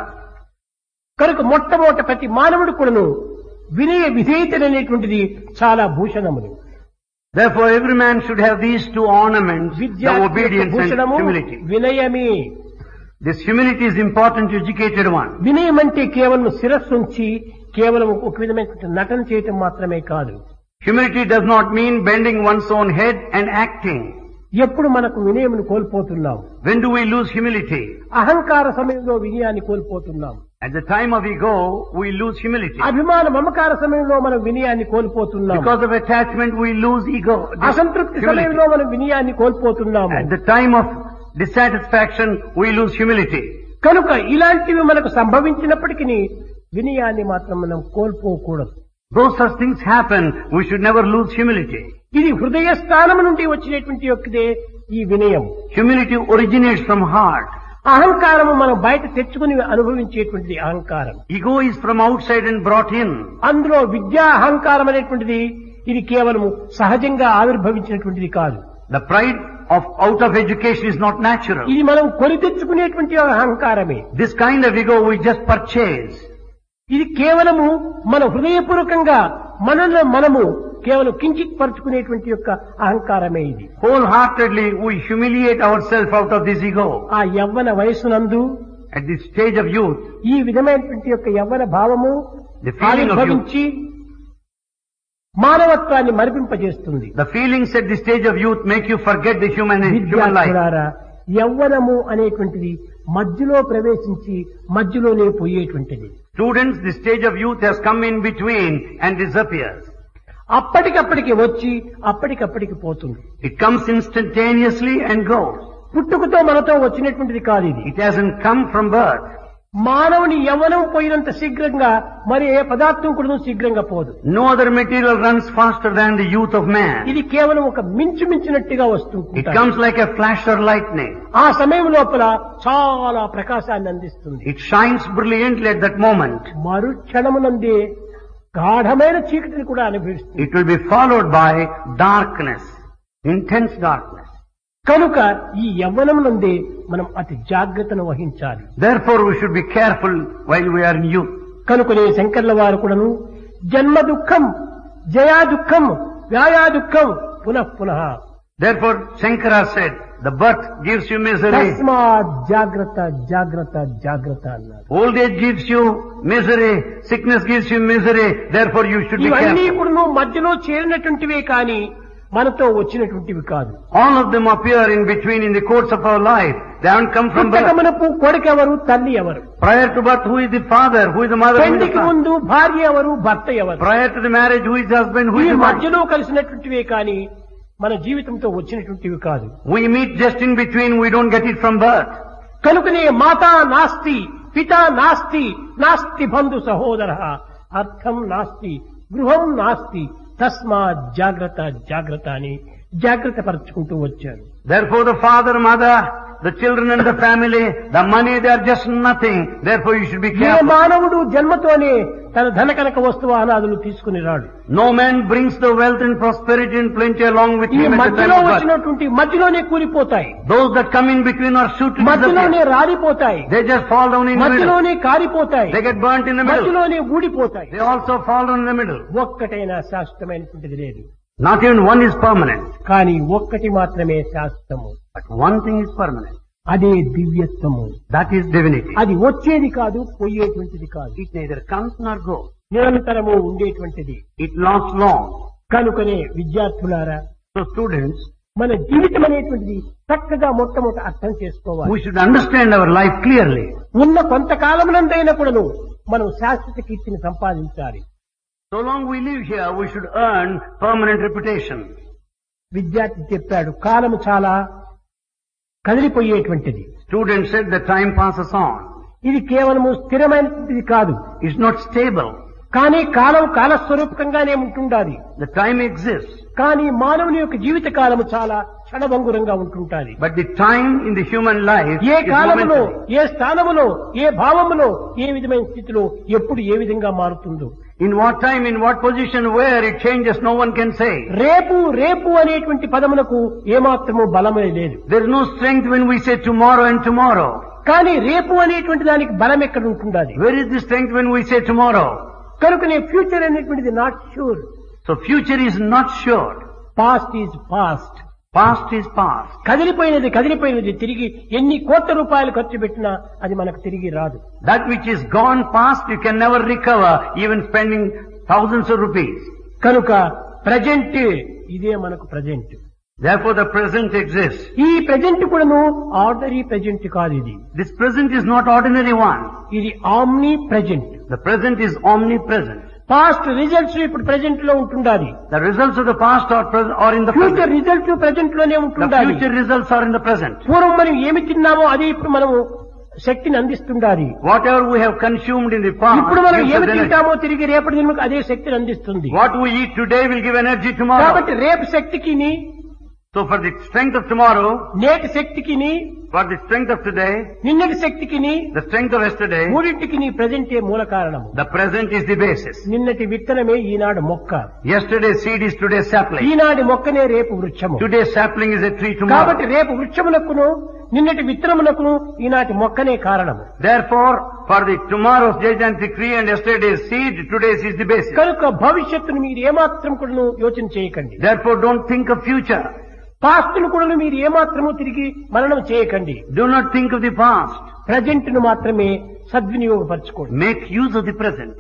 కనుక మొట్టమొదట ప్రతి మానవుడు కూడాను వినయ విధేయతలనేటువంటిది చాలా భూషణములు Therefore, every man should have these two ornaments, the విద్యార్థి యొక్క obedience and భూషణము humility. వినయమే This humility is important to educated one. వినయం అంటే కేవలం శిరస్సు ఉంచి కేవలం ఒక విధమైనటువంటి నటన చేయటం మాత్రమే కాదు Humility does not mean bending one's own head and acting. ఎప్పుడు మనకు వినయమును కోల్పోతున్నాం When do we lose humility? అహంకార సమయంలో వినయాన్ని కోల్పోతున్నాం At the time of ego, we lose humility. అభిమాన మమకార సమయంలో మనం వినయాన్ని కోల్పోతున్నాం Because of attachment, we lose ego. అసంతృప్తి humility. సమయంలో మనం వినయాన్ని కోల్పోతున్నాము At the time of dissatisfaction, we lose humility. కనుక ఇలాంటివి మనకు సంభవించినప్పటికీ వినయాన్ని మాత్రం మనం కోల్పోకూడదు Though such things happen, we should never lose humility. ఇది హృదయ స్థానం నుండి వచ్చినటువంటి యొక్కదే ఈ వినయం Humility originates from heart. అహంకారము మనం బయట తెచ్చుకుని అనుభవించేటువంటిది అహంకారం Ego is from outside and brought in. అందులో విద్యా అహంకారం అనేటువంటిది ఇది కేవలము సహజంగా ఆవిర్భవించినటువంటిది కాదు The pride of out of education is not natural. ఇది మనం కొని తెచ్చుకునేటువంటి అహంకారమే This kind of ego we just purchase. ఇది కేవలము మన హృదయపూర్వకంగా మనలో మనము కేవలం కించిత్ పరుచుకునేటువంటి యొక్క అహంకారమే ఇది Wholeheartedly we humiliate ourselves out of this ego. ఆ యవ్వన వయస్సునందు At this stage of youth, ఈ విధమైనటువంటి యొక్క యవ్వన భావము The feeling of ఆవిర్భవించి మానవత్వాన్ని మరిపింపజేస్తుంది the feelings at this stage of youth make you forget the human, human life. విద్యార్థులారా యవ్వనము అనేటువంటిది మధ్యలో ప్రవేశించి మధ్యలోనే పోయేటువంటిది Students, the stage of youth has come in between and disappears. అప్పటికప్పటికి వచ్చి అప్పటికప్పటికి పోతుంది It comes instantaneously and goes. పుట్టుకతో మనతో వచ్చినటువంటిది కాదు ఇది It hasn't come from birth. మానవుని యవ్వనం పోయినంత శీఘ్రంగా మరి ఏ పదార్థం కూడా శీఘ్రంగా పోదు No other material runs faster than the youth of man. ఇది కేవలం ఒక మించు మించినట్టుగా వస్తుంది It comes like a flash or lightning. ఆ సమయం లోపల చాలా ప్రకాశాన్ని అందిస్తుంది It shines brilliantly at that moment. మరుక్షణమునందే గాఢమైన చీకటిని కూడా అనుభవిస్తుంది It will be followed by darkness, intense darkness. కనుక ఈ యవ్వనమునందే మనం అతి జాగ్రత్తను వహించాలి Therefore we should be careful while we are in youth. కనుకనే శంకర్ల వారు కూడాను జన్మ దుఃఖం జయా దుఃఖం వ్యాయా దుఃఖం పునః పునః Therefore Shankara said, the birth gives you misery, తస్మాత్ జాగ్రత్త జాగ్రత్త జాగ్రత్త అన్నారు old age gives you misery, sickness gives you misery, therefore you should be ఇవన్నీ careful. కూడా మధ్యలో చేరినటువంటివే కాని మనతో వచ్చినటువంటివి కాదు All of them appear in between in the course of our life. They haven't come from birth. పుట్టకమునపు కొడుకెవరు తల్లి ఎవరు Prior to birth, who is the father? Who is the mother? Who is the పెళ్లికి son? ముందు భార్య ఎవరు భర్త ఎవరు Prior to the marriage, who is the husband? Who ఈ is the wife? మధ్యలో కలిసినటువంటివే కాని మన జీవితంతో వచ్చినటువంటివి కాదు We meet just in between, we don't get it from birth. కనుకనే మాతా నాస్తి పితా నాస్తి నాస్తి బంధు సహోదర అర్థం నాస్తి గృహం నాస్తి తస్మాత్ జాగ్రత్త జాగ్రత్త అని జాగ్రత్త పరుచుకుంటూ వచ్చారు Therefore the father, mother, the children and the family, the money, they are just nothing. Therefore you should be A careful. మానవుడు జన్మతోనే తన ధన కనక వస్తువు అనాదులు తీసుకుని రాడు No man brings the wealth and prosperity and plenty along with ఈ him at the మధ్యలో time of birth. వచ్చినటువంటి మధ్యలోనే కూలిపోతాయి Those that come in between are suited to మధ్యలోనే disappear. రాలిపోతాయి They just fall down in the middle. మధ్యలోనే కారిపోతాయి They get burnt in the middle. మధ్యలోనే ఊడిపోతాయి They also fall down in the middle. ఒక్కటైనా శాశ్వతమైనటువంటిది లేదు Not even one is permanent. కానీ ఒక్కటి మాత్రమే శాశ్వతము But one thing is permanent. అదే దివ్యత్వము That is divinity. అది వచ్చేది కాదు పోయేటువంటిది కాదు It neither comes nor goes. నిరంతరము ఉండేటువంటిది It lasts long. కనుకనే విద్యార్థులారా So students, మన జీవితం అనేటువంటిది చక్కగా మొట్టమొదటి అర్థం చేసుకోవాలి We should understand our life clearly. ఉన్న కొంతకాలమునందైనా కూడాను మనం శాశ్వత కీర్తిని సంపాదించాలి So long we live here, we should earn permanent reputation. విద్యార్థి చెప్పాడు కాలము చాలా కదిలిపోయేటువంటిది Student said the time passes on. ఇది కేవలము స్థిరమైనటువంటిది కాదు It's not stable. కానీ కాలం కాలస్వరూపకంగానే ఉంటుండాలి The time exists. కానీ మానవుని యొక్క జీవిత కాలము చాలా క్షణభంగురంగా ఉంటుంటాది But the time in the human life A is కాలములో momentary. ఏ స్థానములో ఏ భావములో ఏ విధమైన స్థితిలో ఎప్పుడు ఏ విధంగా మారుతుందో In what time, in what position, where it changes, no one can say. రేపు రేపు అనేటువంటి పదమునకు ఏమాత్రము బలమే లేదు There is no strength when we say tomorrow and tomorrow. కానీ రేపు అనేటువంటి దానికి బలం ఎక్కడ ఉంటుండాలి Where is the strength when we say tomorrow? కనుకనే ఫ్యూచర్ అనేటువంటిది not sure So future is not sure. Past is past Past is past. కదిలిపోయినది కదిలిపోయినది తిరిగి ఎన్ని కోట్ల రూపాయలు ఖర్చు పెట్టినా అది మనకు తిరిగి రాదు That which is gone past, you can never recover, even spending thousands of rupees. కనుక ప్రజెంట్ ఇదే మనకు present Therefore the present exists. ఈ ప్రజెంట్ కూడాను ఆర్డరీ ప్రజెంట్ కాదు ఇది This present is not ordinary one. ఇది omnipresent The present is omnipresent. Past results ఇప్పుడు present లో ఉంటుండాలి The results of the past are, pres- are in the future present. Results present లోనే The ఉంటుండాలి future results are in the present. పూర్వం మనం ఏమి తిన్నామో అది ఇప్పుడు మనము శక్తిని అందిస్తుండాలి Whatever we have consumed in the past ఇప్పుడు మనం gives ఏమి us energy. తింటామో తిరిగి రేపటి దినముకు అదే శక్తిని అందిస్తుంది What we eat today will give energy tomorrow. కాబట్టి రేపు శక్తికిని So for the strength of tomorrow, నేటి శక్తికిని for the strength of today, నిన్నటి శక్తికిని the strength of yesterday, మూడింటికి నీ ప్రజెంటే మూల కారణము the present is the basis. నిన్నటి విత్తనమే ఈనాడు మొక్క Yesterday's seed is today's sapling. ఈనాటి మొక్కనే రేపు వృక్షము Today's sapling is a tree కాబట్టి tomorrow. రేపు వృక్షమునకును నిన్నటి విత్తనమునకును ఈనాటి మొక్కనే కారణము Therefore, for the tomorrow's gigantic tree and yesterday's seed, today's is the basis. కనుక భవిష్యత్తును మీరు ఏమాత్రం కూడా యోచన చేయకండి Therefore, don't think of future. పాస్ట్ను కూడా మీరు ఏమాత్రము తిరిగి మననం చేయకండి Do not think of the past. Present ను మాత్రమే సద్వినియోగపరచుకోండి Make use of the present.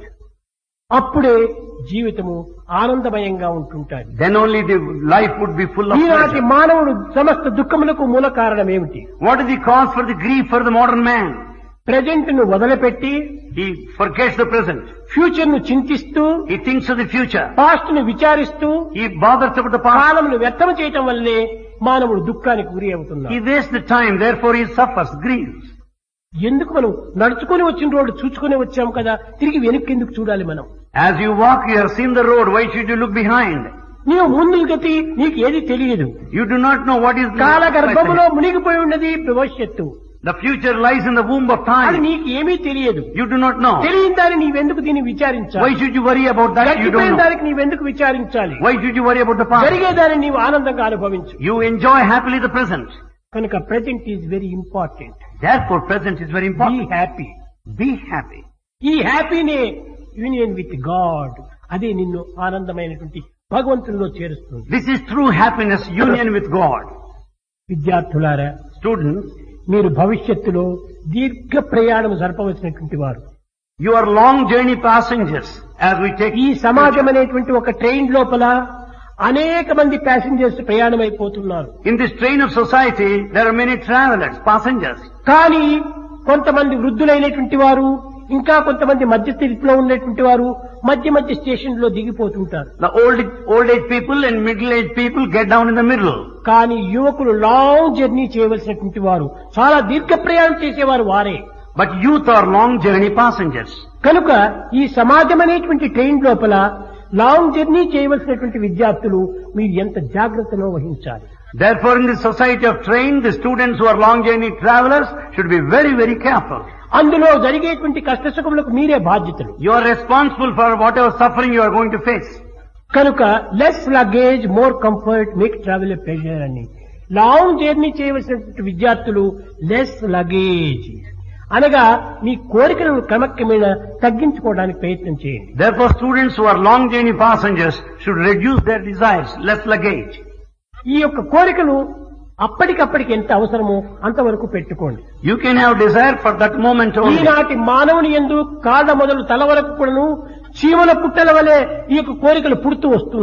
అప్పుడే జీవితము ఆనందమయంగా ఉంటుంటాది Then only the life would be full of ఈనాటి pleasure. మానవుడు సమస్త దుఃఖములకు మూల కారణం ఏమిటి What is the cause for the grief for the modern man? Present ను వదిలిపెట్టి He forgets the present. Future ను చింతిస్తూ He thinks of the future. Past ను విచారిస్తూ He bothers about the past. కాలమును వ్యర్థం చేయటం వల్లే మానవుడు దుఃఖానికి గురి అవుతున్నాడు He wastes the time, therefore he suffers, grieves. ఎందుకు మనం నడుచుకొని వచ్చిన రోడ్డు చూసుకొని వచ్చాం కదా తిరిగి వెనక్కి ఎందుకు చూడాలి మనం As you walk, you have seen the road. Why should you look behind? నీవు ముందు గతి నీకు ఏది తెలియదు You do not know what is కాల గర్భములో the మునిగిపోయి ఉన్నది భవిష్యత్తు The future lies in the womb of అది time. నీకు ఏమీ తెలియదు You do not know. తెలియని దాన్ని నీవెందుకు దీన్ని Why విచారించాలి should you worry about that? You గడిచిపోయిన don't know. దానికి నీవెందుకు విచారించాలి Why should you worry about the past? జరిగేదాన్ని నీవు ఆనందంగా అనుభవించు You enjoy happily the present. కనుక present is very important Therefore, present is very be important. Happy Be happy. ఈ హ్యాపీనే union with God అదే నిన్ను ఆనందమైనటువంటి భగవంతునిలో చేరుస్తుంది This is true happiness, union with God. విద్యార్థులారా Students, మీరు భవిష్యత్తులో దీర్ఘ ప్రయాణం జరపవలసినటువంటి వారు you are long journey passengers as we take ఈ సమాజం అనేటువంటి ఒక ట్రైన్ లోపల అనేక మంది ప్యాసింజర్స్ ప్రయాణమైపోతున్నారు In this train of society, there are many travelers, passengers. కానీ కొంతమంది వృద్ధులైనటువంటి వారు ఇంకా కొంతమంది మధ్య స్థితిలో ఉన్నటువంటి వారు మధ్య మధ్య స్టేషన్ లో దిగిపోతుంటారు The old, old age people and middle aged people get down in the middle. కానీ యువకులు లాంగ్ జర్నీ చేయవలసినటువంటి వారు చాలా దీర్ఘ ప్రయాణం చేసేవారు వారే But youth are long journey passengers. కనుక ఈ సమాజం అనేటువంటి ట్రైన్ లోపల లాంగ్ జర్నీ చేయవలసినటువంటి విద్యార్థులు మీరు ఎంత జాగ్రత్తలో వహించాలి Therefore, in the society of train, the students who are long journey travelers should be very, very careful. అందులో జరిగేటువంటి కష్టసుఖములకు మీరే బాధ్యతలు You are responsible for whatever suffering you are going to face. కనుక less luggage more comfort make travel a pleasure అని long journey చేయవలసినటువంటి విద్యార్థులు less luggage అనగా మీ కోరికలను క్రమక్రమేణ తగ్గించుకోవడానికి ప్రయత్నం చేయండి Therefore, students who are long journey passengers should reduce their desires, less luggage. ఈ యొక్క కోరికలు అప్పటికప్పటికి ఎంత అవసరమో అంతవరకు పెట్టుకోండి You can have desire for that moment only. ఈనాటి మానవుని ఎందు కాళ్ళ మొదలు తల వరకు కూడాను చీమల పుట్టల వలె ఈ యొక్క కోరికలు పుడుతూ వస్తున్నాయి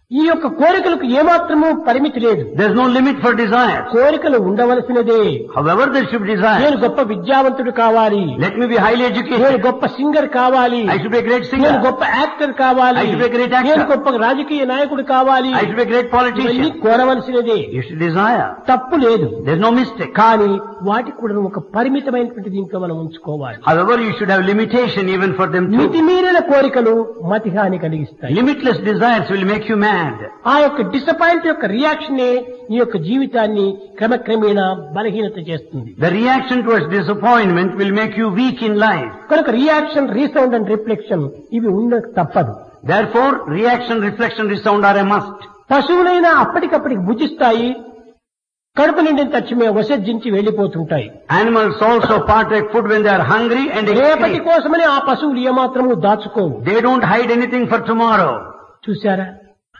ఈ యొక్క కోరికలకు ఏమాత్రము పరిమితి లేదు There's no limit for desire. కోరికలు ఉండవలసినదే However, there should be desire. నేను గొప్ప విద్యావంతుడు కావాలి Let me be highly నేను educated. గొప్ప సింగర్ కావాలి I should be a great నేను singer. గొప్ప యాక్టర్ కావాలి I should be a great actor. నేను గొప్ప రాజకీయ నాయకుడు కావాలి I should be a great ఇవన్నీ politician. కోరవలసినదే You should desire. తప్పు లేదు There's no mistake. కానీ వాటికి కూడా ఒక పరిమితమైనటువంటి దీంట్లో మనం ఉంచుకోవాలి However, you should have limitation even for them too. మితిమీరిన కోరికలు మతిహాని కలిగిస్తాయి Limitless desires will make you mad. ఆ యొక్క డిసప్పాయింట్ యొక్క రియాక్షనే నీ యొక్క జీవితాన్ని క్రమక్రమేణా బలహీనత చేస్తుంది The reaction towards disappointment will make you weak in life. కనుక రియాక్షన్ రీసౌండ్ అండ్ రిఫ్లెక్షన్ ఇవి ఉన్న తప్పదు Therefore, reaction, reflection, resound are a must. పశువులైనా అప్పటికప్పటికి భుజిస్తాయి కడుపు నిండిన తక్షణమే వసర్జించి వెళ్లిపోతుంటాయి Animals also partake food when they are hungry and రేపటి excrete. కోసమని ఆ పశువులు ఏమాత్రము దాచుకోవు They don't hide anything for tomorrow. చూశారా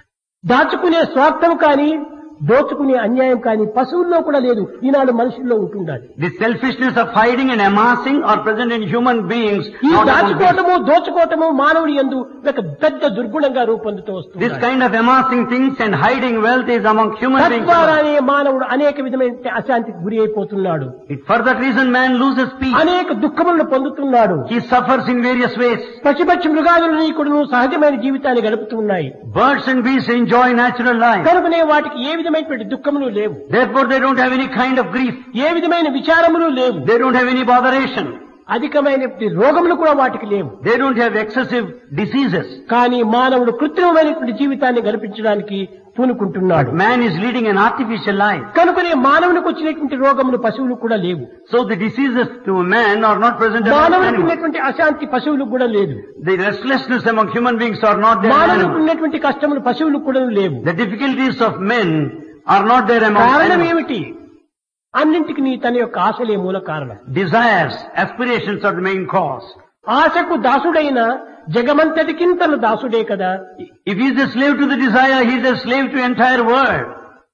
దాచుకునే స్వార్థం కానీ దోచుకునే అన్యాయం కానీ పశువుల్లో కూడా లేదు ఈనాడు మనుషుల్లో ఉంటుండాలి The selfishness of hiding and amassing are present in human beings. ఈ not among beasts. దాచుకోవటము దోచుకోవటము మానవుడి ఎందు ఒక పెద్ద దుర్గుణంగా రూపొందుతూ This వస్తుంది kind of amassing things and hiding wealth is among human beings. తద్వారానే మానవుడు అనేక విధమైన అశాంతికి గురి అయిపోతున్నాడు It, for that reason man loses peace. అనేక దుఃఖములను పొందుతున్నాడు He suffers in various ways. పశుపక్షి మృగాదులని కూడా సహజమైన జీవితాన్ని గడుపుతున్నాయి Birds and beasts enjoy natural life. కనుకనే వాటికి ఏ విధమైనటువంటి దుఃఖములు లేవు Therefore they don't have any kind of grief. ఏ విధమైన విచారములు లేవు They don't have any botheration. అధికమైనటువంటి రోగములు కూడా వాటికి లేవు They don't have excessive diseases. కానీ మానవుడు కృత్రిమమైనటువంటి జీవితాన్ని గడిపించడానికి పూనుకుంటున్నాడు Man is leading an artificial life. కనుకనే మానవునికి వచ్చినటువంటి రోగములు పశువులు కూడా లేవు So the diseases to man are not present among మానవునికి animals. ఉన్నటువంటి అశాంతి పశువులకు కూడా లేదు The restlessness among human beings are not there in మానవునికి animals. ఉన్నటువంటి కష్టములు పశువులకు కూడా లేవు The difficulties of men are not there among కారణం animals. ఏమిటి అన్నింటికి నీ తన యొక్క ఆశలే మూల కారణం Desires, aspirations are the main cause. ఆశకు దాసుడైన జగమంతటికింతలు దాసుడే కదా If he is a slave to the desire, he is a slave to entire world.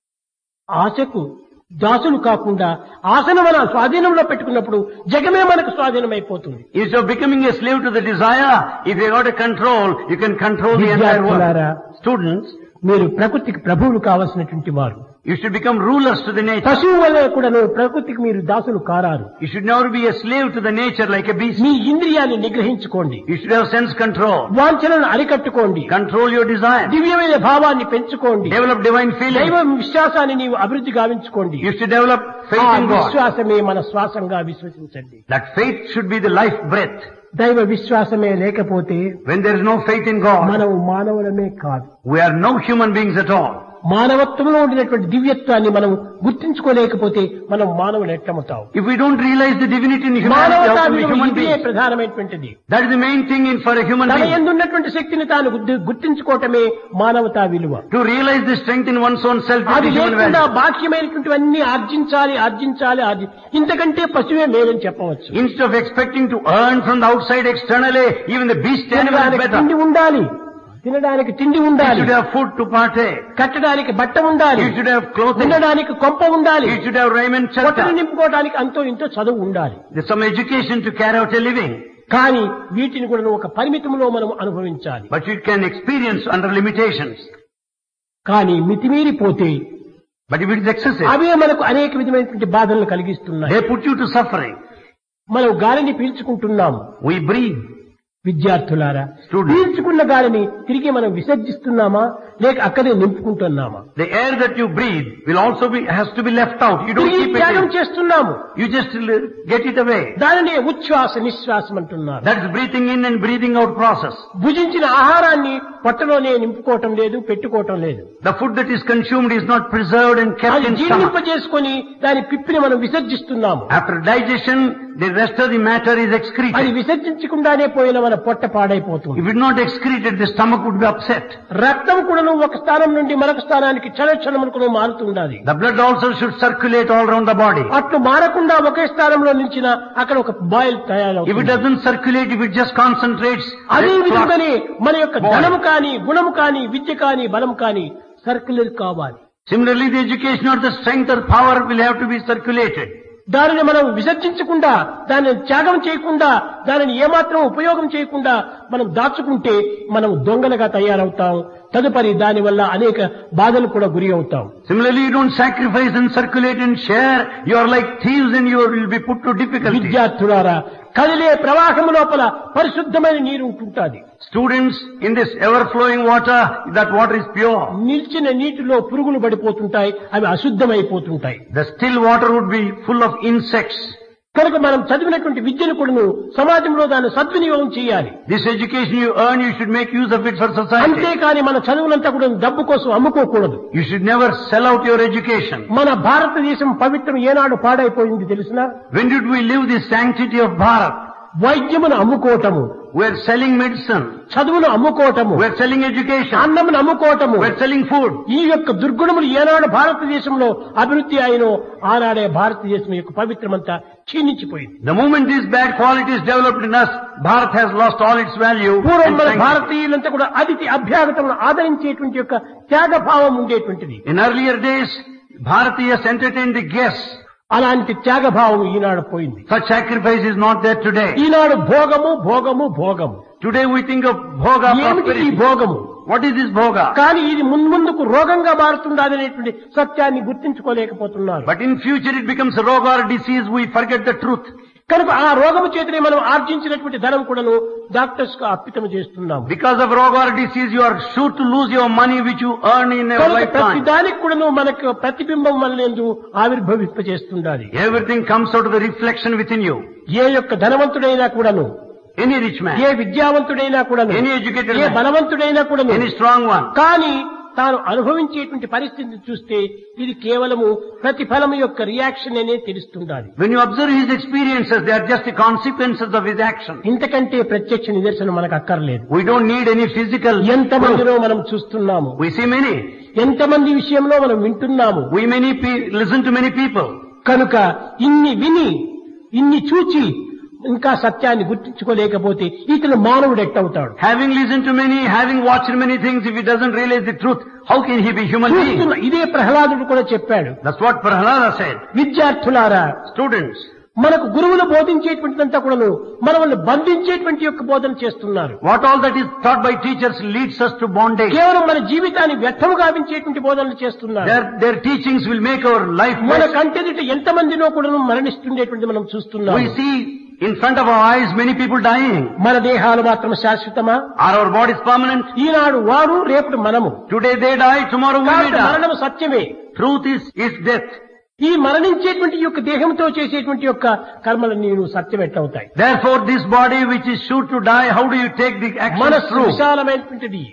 ఆశకు దాసులు కాకుండా ఆశను మన స్వాధీనంలో పెట్టుకున్నప్పుడు జగమే మనకు స్వాధీనమైపోతుంది Instead of becoming a slave to the desire, if you got a control, you can control the entire విద్యార్థులారా, world. Students, మీరు ప్రకృతికి ప్రభువులు కావలసినటువంటి వారు you should become rulers to the nature. పశువు వల్ల కూడా ప్రకృతికి మీరు దాసులు కారారు You should never be a slave to the nature like a beast. Me ఇంద్రియాన్ని నిగ్రహించుకోండి You should have sense control. వాంఛనలను అరికట్టుకోండి Control your desire. దివ్యమైన భావాన్ని పెంచుకోండి Develop divine దైవ feeling. విశ్వాసాన్ని నీవు అభివృద్ధి గావించుకోండి You should develop ఆ faith in God. విశ్వాసమే మన శ్వాసంగా విశ్వసించండి That faith should be the life breath. దైవ విశ్వాసమే లేకపోతే When there is no faith in God, మనం మానవులమే కాదు we are no human beings at all. మానవత్వంలో ఉండినటువంటి దివ్యత్వాన్ని మనం గుర్తించుకోలేకపోతే మనం మానవులు ఎట్టమవుతాం If we don't realize the divinity in humanity, మానవతా how can we విలువ human ఇదే beings? ప్రధానమైనటువంటిది That is the main thing in for a human తన being. ఎందున్నటువంటి శక్తిని తాను గుర్తి- గుర్తించుకోవటమే మానవతా విలువ To realize the strength in one's own self is అది the human లేకుండా value. బాహ్యమైనటువంటివన్నీ ఆర్జించాలి ఆర్జించాలి ఆర్జి ఇంతకంటే పశువే మేలని చెప్పవచ్చు Instead of expecting to earn from the outside externally, even the beast animal is తినడానికి better. తిండి ఉండాలి తినడానికి తిండి You ఉండాలి should have food to partake. కట్టడానికి బట్ట ఉండాలి You should have clothing. ఉండడానికి కొంప ఉండాలి You should have raiment పొట్టను shelter. నింపుకోవడానికి అంతో ఇంతో చదువు ఉండాలి There's some education to carry out a living. కానీ వీటిని కూడా ఒక పరిమితంలో మనం అనుభవించాలి But you can experience under limitations. కానీ మితిమీరిపోతే But if it is excessive, అవే మనకు అనేక విధమైనటువంటి బాధలను కలిగిస్తున్నాయి they put you to suffering. మనం గాలిని పీల్చుకుంటున్నాం We breathe. విద్యార్థులారా Students. పీల్చుకున్న గాలిని తిరిగి మనం విసర్జిస్తున్నామా లేక అక్కడే నింపుకుంటున్నామా The air that you breathe will also be, has to be left out. You don't తిరిగి keep it త్యాగం in. చేస్తున్నాము You just l- get it away. దానినే ఉచ్ఛ్వాస నిశ్వాసం అంటున్నారు That's breathing in and breathing out process. భుజించిన ఆహారాన్ని పొట్టలోనే నింపుకోవటం లేదు పెట్టుకోవటం లేదు The food that is consumed is not preserved and kept అది in stomach. జీర్ణింపజేసుకొని దాని పిప్పిని మనం విసర్జిస్తున్నాము After digestion, the rest of the matter is అది excreted. విసర్జించకుండానే పోయిన మన పొట్ట పాడైపోతుంది If it not excreted, the stomach would be upset. రక్తం కూడాను ఒక స్థానం నుండి మరొక స్థానానికి క్షణ క్షణములకు మారుతుండాలి The blood also should circulate all around the body. అట్లు మారకుండా ఒకే స్థానంలో నిలిచిన అక్కడ ఒక బాయిల్ If it తయారవుతుంది doesn't circulate, if it just concentrates, అదే it clots. విధంగానే మన యొక్క Boil. ధనము కానీ గుణము కానీ విద్య కానీ బలం కానీ సర్క్యులర్ కావాలి Similarly, the education or the strength or power will have to be circulated. దానిని మనం విసర్జించకుండా దానిని త్యాగం చేయకుండా దానిని ఏమాత్రం ఉపయోగం చేయకుండా మనం దాచుకుంటే మనం దొంగలుగా తయారవుతాం తదుపరి దానివల్ల అనేక బాధలు కూడా గురి అవుతాం Similarly, you don't sacrifice and circulate and share. You are like thieves and you will be put to difficulty. విద్యార్థులారా కదిలే ప్రవాహం లోపల పరిశుద్ధమైన నీరు ఉంటుంటాది Students, in this ever-flowing water, that water is pure. నిలిచిన నీటిలో పురుగులు పడిపోతుంటాయి అవి అశుద్ధమైపోతుంటాయి The still water would be full of insects. కనుక మనం చదివినటువంటి విద్యను కూడాను సమాజంలో దాన్ని సద్వినియోగం చేయాలి This education you earn, you should make use of it for society. అంతేకాని మన చదువులంతా కూడా డబ్బు కోసం అమ్ముకోకూడదు You should never sell out your education. మన భారతదేశం పవిత్రం ఏనాడు పాడైపోయింది తెలిసిన When did we live the sanctity of Bharat? వైద్యమును అమ్ముకోవటము We're selling medicine. చదువును అమ్ముకోవటము We're selling education. అన్నమును అమ్ముకోవటము We're selling food. ఈ యొక్క దుర్గుణములు ఏనాడు భారతదేశంలో అభివృద్ధి అయినో ఆనాడే భారతదేశం యొక్క పవిత్రమంతా క్షీణించిపోయింది The moment these bad qualities developed in us, Bharat has lost all its value. పూర్వం and మన sanctity. భారతీయులంతా కూడా అతిథి అభ్యాగతమును ఆదరించేటువంటి యొక్క త్యాగభావం ఉండేటువంటిది In earlier days, Bharatiyas entertained the guests. అలాంటి త్యాగభావం ఈనాడు పోయింది Such sacrifice is not there today. ఈనాడు భోగము భోగము భోగము Today we think of bhoga ఏమిటి ఈ prosperity. భోగము What is this bhoga? కానీ ఇది మున్ముందుకు రోగంగా మారుతుండదనేటువంటి సత్యాన్ని గుర్తించుకోలేకపోతున్నారు But in future it becomes a roga or disease, we forget the truth. కనుక ఆ రోగము చేతనే మనం ఆర్జించినటువంటి ధనం కూడాను డాక్టర్స్ కు అర్పితం చేస్తున్నాము Because of roga or disease, you are sure to lose your money which you earn in your కనుక ప్రతి lifetime. దానికి కూడాను మనకు ప్రతిబింబం వల్లందు ఆవిర్భవింపజేస్తుండాలి Everything comes out of the reflection within you. ఏ యొక్క ధనవంతుడైనా కూడాను Any rich ఏ man, విద్యావంతుడైనా కూడాను any educated ఏ man, బలవంతుడైనా కూడాను any strong one. కానీ తాను అనుభవించేటువంటి పరిస్థితిని చూస్తే ఇది కేవలము ప్రతిఫలము యొక్క రియాక్షన్ అనే తెలుస్తుండాలి When you observe his experiences, they are just the consequences of his action. ఇంతకంటే ప్రత్యక్ష నిదర్శనం మనకు అక్కర్లేదు We don't need any physical proof. ఎంతమందిలో మనం చూస్తున్నాము We see many. ఎంతమంది విషయంలో మనం వింటున్నాము We many pe- listen to many people. కనుక ఇన్ని విని ఇన్ని చూచి ఇంకా సత్యాన్ని గుర్తించుకోలేకపోతే ఇతను మానవుడు ఎట్టవుతాడు Having listened to many, having watched many things, if he doesn't realize the truth, how can he be human being? చూస్తున్న ఇదే ప్రహ్లాదుడు కూడా చెప్పాడు That's what Prahlada said. విద్యార్థులారా Students, మనకు గురువులు బోధించేటువంటిదంతా కూడాను మనల్ని బంధించేటువంటి యొక్క బోధన చేస్తున్నారు what all that is taught by teachers leads us to bondage. కేవలం మన జీవితాన్ని వ్యర్థము గావించేటువంటి బోధనలు చేస్తున్నారు Their, their teachings will make our life మన waste. కంటెదిట ఎంతమందినో కూడాను మరణిస్తుండేటువంటి మనం చూస్తున్నాం We see in front of our eyes many people dying. మన దేహాలు మాత్రం శాశ్వతమా Are our bodies permanent? ఈనాడు వారు రేపటి మనము Today they die, tomorrow we may కాబట్టి die. మరణం సత్యమే Truth is, is death. ఈ మరణించేటువంటి యొక్క దేహంతో చేసేటువంటి యొక్క కర్మలన్నీ నువ్వు సత్యం ఎట్లవుతాయి Therefore this body which is sure to die, how do you take the action మనస్సు through? విశాలమైనటువంటిది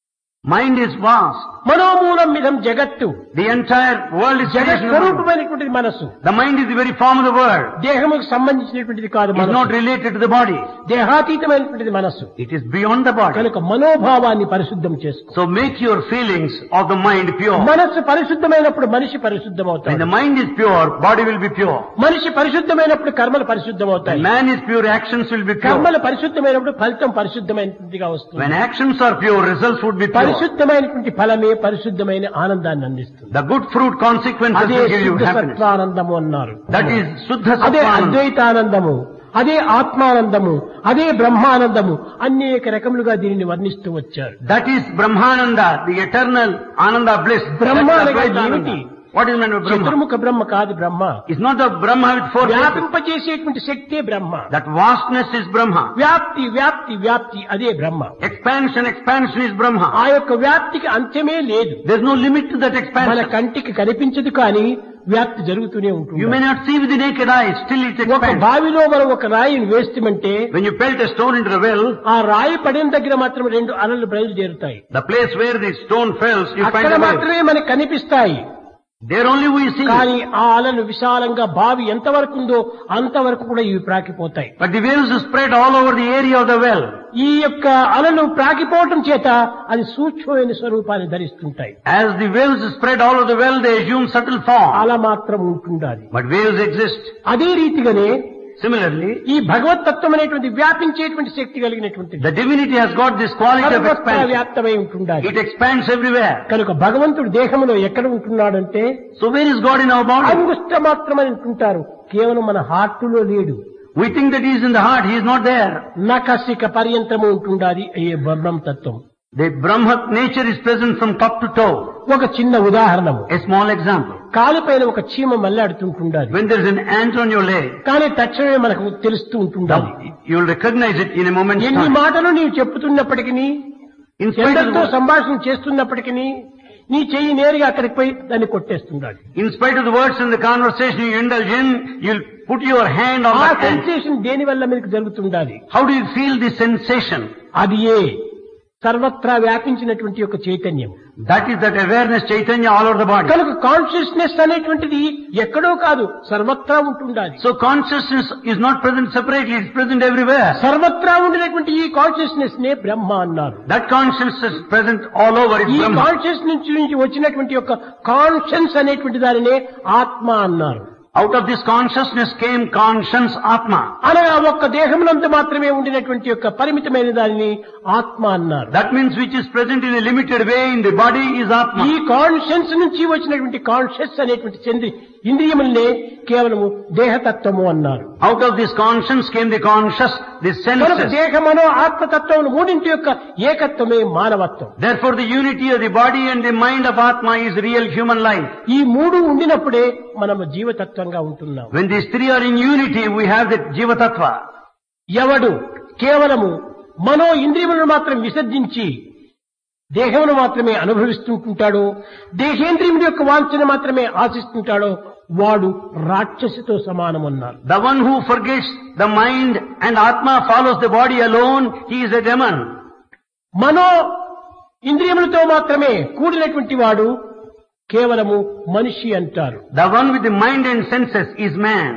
Mind is vast. మనోమూలం విధం జగత్తు The entire world is జగత్ creation of mind. స్వరూపమైనటువంటిది మనస్సు The mind is the very form of the world. దేహముకు సంబంధించినటువంటిది కాదు It is not మనస్సు related to the body. దేహాతీతమైనటువంటిది మనస్సు It is beyond the body. కనుక మనోభావాన్ని పరిశుద్ధం చేసుకో So make your feelings of the mind pure. మనస్సు పరిశుద్ధమైనప్పుడు మనిషి When the పరిశుద్ధమవుతాడు mind is pure, body will be pure. మనిషి పరిశుద్ధమైనప్పుడు కర్మలు పరిశుద్ధమవుతాయి When man is pure, actions will be pure. కర్మలు పరిశుద్ధమైనప్పుడు ఫలితం పరిశుద్ధమైనదిగా వస్తుంది When actions are pure, results would be pure. పరిశుద్ధమైనటువంటి ఫలమే పరిశుద్ధమైన ఆనందాన్ని అందిస్తుంది The good fruit consequences అదే will give you శుద్ధ happiness. సత్వానందము అన్నారు That is Suddha అదే Sattvananda. అద్వైతానందము అదే ఆత్మానందము అదే బ్రహ్మానందము అనేక రకములుగా దీనిని వర్ణిస్తూ వచ్చారు That is Brahmananda, the eternal Ananda bliss. Brahma That is అనగా Advaitananda. ఏమిటి? What is meant by Brahma? చతుర్ముఖ బ్రహ్మ కాదు బ్రహ్మ It's not the Brahma with four faces. వ్యాపింపజేసేటువంటి శక్తే బ్రహ్మ That vastness is Brahma. వ్యాప్తి వ్యాప్తి వ్యాప్తి అదే బ్రహ్మ Expansion, expansion is Brahma. ఆ యొక్క వ్యాప్తికి అంత్యమే లేదు There's no limit to that మన expansion. కంటికి కనిపించదు కానీ వ్యాప్తి జరుగుతూనే You ఉంటుంది may not see with the naked eye, still it ఒక expands. బావిలో మనం ఒక రాయిని వేస్తామంటే When you pelt a stone into the well, ఆ రాయి పడిన దగ్గర మాత్రం రెండు అలలు బయలుదేరుతాయి the place where the stone falls, you find అక్కడ a well. మాత్రమే మనకు కనిపిస్తాయి There only we see. కానీ ఆ అలలు విశాలంగా బావి ఎంతవరకు ఉందో అంతవరకు కూడా ఇవి ప్రాకిపోతాయి But the waves spread all over the area of the well. ఈ యొక్క అలలు ప్రాకిపోవటం చేత అది సూక్ష్మమైన స్వరూపాన్ని ధరిస్తుంటాయి As the waves spread all over the well, they assume subtle form. అల మాత్రం ఉంటుండాలి But waves exist. అదే రీతిగానే Similarly, ఈ భగవతత్వం అనేటువంటి వ్యాపించేటువంటి శక్తి కలిగినటువంటిది the divinity has got this quality of సర్వత్రా expansion. వ్యాప్తమై ఉంటుండాలి It expands everywhere. కనుక భగవంతుడు దేహంలో ఎక్కడ ఉంటున్నాడంటే So where is God in our body? అంగుష్ట మాత్రమని ఉంటుంటారు కేవలం మన హార్ట్లో లేడు We think that he is in the heart, he is not there. నకసిక పర్యంతము ఉంటుండాలి అయ్యే బ్రహ్మం తత్వం The Brahma nature is present from top to toe. ఒక చిన్న ఉదాహరణము A small example. కాలుపైన ఒక చీమ మల్లాడుతుంటుండాలి When there is an ant on your leg, కానీ తక్షణమే మనకు తెలుస్తూ ఉంటుండాలి you will recognize it in a moment's ఎన్ని time. మాటలు నీవు చెప్తున్నప్పటికీ In spite, of ఎందరితో the, సంభాషణ చేస్తున్నప్పటికీ నీ చెయ్యి నేరుగా అక్కడికి పోయి దాన్ని కొట్టేస్తుండాలి in spite of the words and the conversation you indulge in, you'll put your hand on ఆ that ant. సెన్సేషన్ దేని వల్ల మీకు జరుగుతుండాలి How do you feel this sensation? అది ఏ సర్వత్రా వ్యాపించినటువంటి ఒక చైతన్యం That is that awareness Chaitanya all over the body. కనుక consciousness అనేటువంటిది ఎక్కడో కాదు సర్వత్రా ఉంటుండాలి So consciousness is not present separately, it's present everywhere. సర్వత్రా ఉండినటువంటి ఈ కాన్షియస్నెస్ నే బ్రహ్మ అన్నారు That consciousness is present all over, it's ఈ Brahma. కాన్షియస్ నుంచి నుంచి వచ్చినటువంటి యొక్క కాన్షియన్స్ అనేటువంటి దానినే ఆత్మ అన్నారు Out of this consciousness came conscience Atma. అనగా ఒక్క దేహమునందు మాత్రమే ఉండినటువంటి యొక్క పరిమితమైన దానిని ఆత్మ అన్నారు That means which is present in a limited way in the body is ఈ Atma. కాన్షియన్స్ నుంచి వచ్చినటువంటి కాన్షియస్ అనేటువంటి చెంది ఇంద్రియములనే కేవలము దేహతత్వము అన్నారు Out of this conscience came the conscious, the కనుక senses. దేహమనో ఆత్మతత్వములు మూడింటి యొక్క ఏకత్వమే మానవత్వం Therefore the unity of the body and the mind of Atma is real human life. ఈ మూడు ఉండినప్పుడే మనము జీవతత్వంగా ఉంటున్నాం When these three are in unity, we have the Jiva Tattva. ఎవడు కేవలము మనో ఇంద్రియములను మాత్రం విసర్జించి దేహమును మాత్రమే అనుభవిస్తుంటాడో దేహేంద్రియముల యొక్క వాంఛను మాత్రమే ఆశిస్తుంటాడో వాడు రాక్షసితో సమానమన్నారు The one who forgets the mind and Atma follows the body alone, he is a demon. మనో ఇంద్రియములతో మాత్రమే కూడినటువంటి వాడు కేవలము మనిషి అంటారు The one with the mind and senses is man.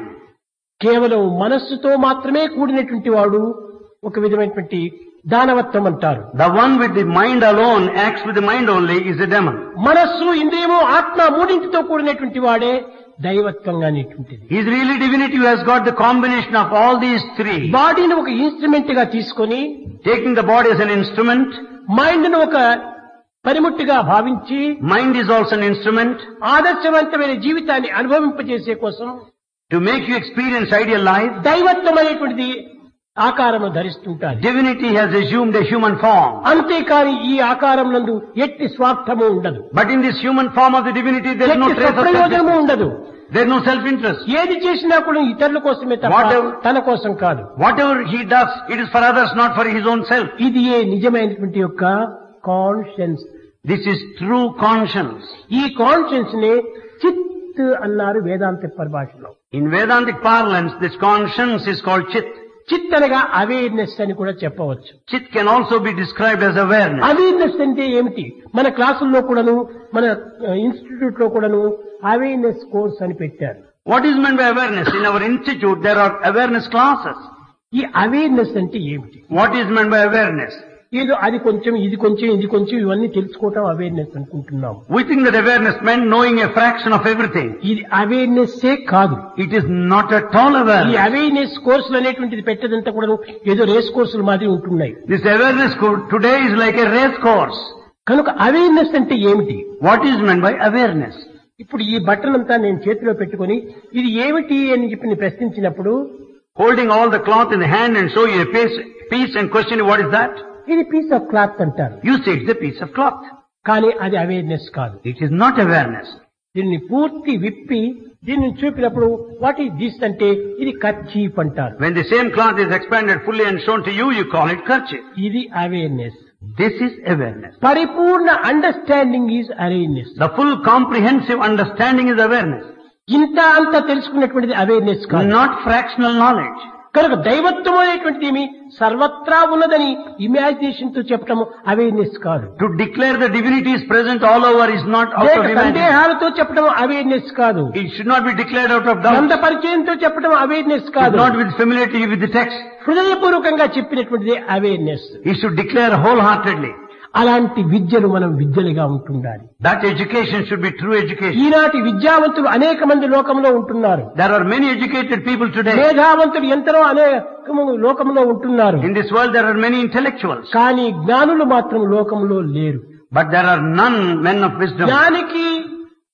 కేవలం మనస్సుతో మాత్రమే కూడినటువంటి వాడు ఒక విధమైనటువంటి దానవత్వం అంటారు The one with the mind alone acts with the mind only is a demon. మనస్సు ఇంద్రియము ఆత్మ మూడింటితో కూడినటువంటి వాడే దైవత్వంగా అనేటువంటిది He is really divinity who has got the combination of all these three. బాడీని ఒక ఇన్స్ట్రుమెంట్ గా తీసుకొని Taking the body as an instrument, mind ను ఒక పనిముట్టుగా భావించి mind is also an instrument ఆదర్శవంతమైన జీవితాన్ని అనుభవింపజేసే కోసం to make you experience ideal life. దైవత్వం అనేటువంటిది ఆకారము ధరిస్తుంటారు Divinity has assumed a human form. అంతేకాని ఈ ఆకారం నందు ఎట్టి స్వార్థము ఉండదు But in this human form of the divinity, there is no ఎట్టి trace of ప్రయోజనము self ఉండదు There is no self-interest. ఏది చేసినా కూడా ఇతరుల కోసమే తప్ప Whatever- తన కోసం కాదు Whatever he does, it is for others, not for his own self. ఇది ఏ నిజమైనటువంటి యొక్క conscience This is true conscience. ఈ కాన్షియన్స్ నే చిత్ అన్నారు వేదాంత పరిభాషలో In Vedantic parlance, this conscience is called chit. చిత్ అనగా అవేర్నెస్ అని కూడా చెప్పవచ్చు Chit can also be described as awareness. Awareness అంటే ఏమిటి మన క్లాసుల్లో కూడాను మన ఇన్స్టిట్యూట్ లో కూడాను అవేర్నెస్ కోర్స్ అని పెట్టారు What is meant by awareness? In our institute, there are awareness classes. ఈ అవేర్నెస్ అంటే ఏమిటి What is meant by awareness? ఏదో అది కొంచెం ఇది కొంచెం ఇది కొంచెం ఇవన్నీ తెలుసుకోవటం అవేర్నెస్ అనుకుంటున్నాం We think that awareness meant knowing a fraction of everything. ఇది అవేర్నెస్ కాదు It is not at all ఈ awareness. అవేర్నెస్ కోర్సులు అనేటువంటిది పెట్టదంతా కూడా ఏదో రేస్ కోర్సులు మాదిరి ఉంటున్నాయి This awareness co- today is like a race course. కనుక అవేర్నెస్ అంటే ఏమిటి What is meant by awareness? ఇప్పుడు ఈ బట్టనంతా నేను చేతిలో పెట్టుకొని ఇది ఏమిటి అని చెప్పి నేను ప్రశ్నించినప్పుడు Holding all the cloth in the hand and show you a piece, piece and question what is that? ఇది పీస్ ఆఫ్ క్లాత్ అంటారు You say it's a piece of cloth. కానీ అది అవేర్నెస్ కాదు It is not awareness. దీన్ని పూర్తి విప్పి దీన్ని చూపినప్పుడు what is this అంటే ఇది కర్చీప్ అంటారు When the same cloth is expanded fully and shown to you, you call it kerchief. ఇది అవేర్నెస్ This is awareness. పరిపూర్ణ understanding is awareness The full comprehensive understanding is awareness, ఇంత అంత తెలుసుకున్నటువంటిది awareness కాదు not fractional knowledge. కనుక దైవత్వం అనేటువంటిది ఏమి సర్వత్రా ఉన్నదని ఇమాజినేషన్ తో చెప్పటం అవేర్నెస్ కాదు To declare the divinity is present all over is not out లేక of imagination. సందేహాలతో చెప్పడం అవేర్నెస్ కాదు It should not be declared out of doubt. గ్రంథ పరిచయంతో చెప్పడం అవేర్నెస్ It's కాదు not with familiarity with the text. హృదయపూర్వకంగా చెప్పినటువంటిది awareness He should declare wholeheartedly. అలాంటి విద్యలు మనం విద్యలుగా ఉంటుండాలి That education should be true education. ఈనాటి విద్యావంతులు అనేక మంది లోకంలో ఉంటున్నారు There are many educated people today. మేధావంతులు ఎంతరో అనేక మంది లోకంలో ఉంటున్నారు In this world there are many intellectuals. కానీ జ్ఞానులు మాత్రం లోకంలో లేరు But there are none men of wisdom. జ్ఞానికి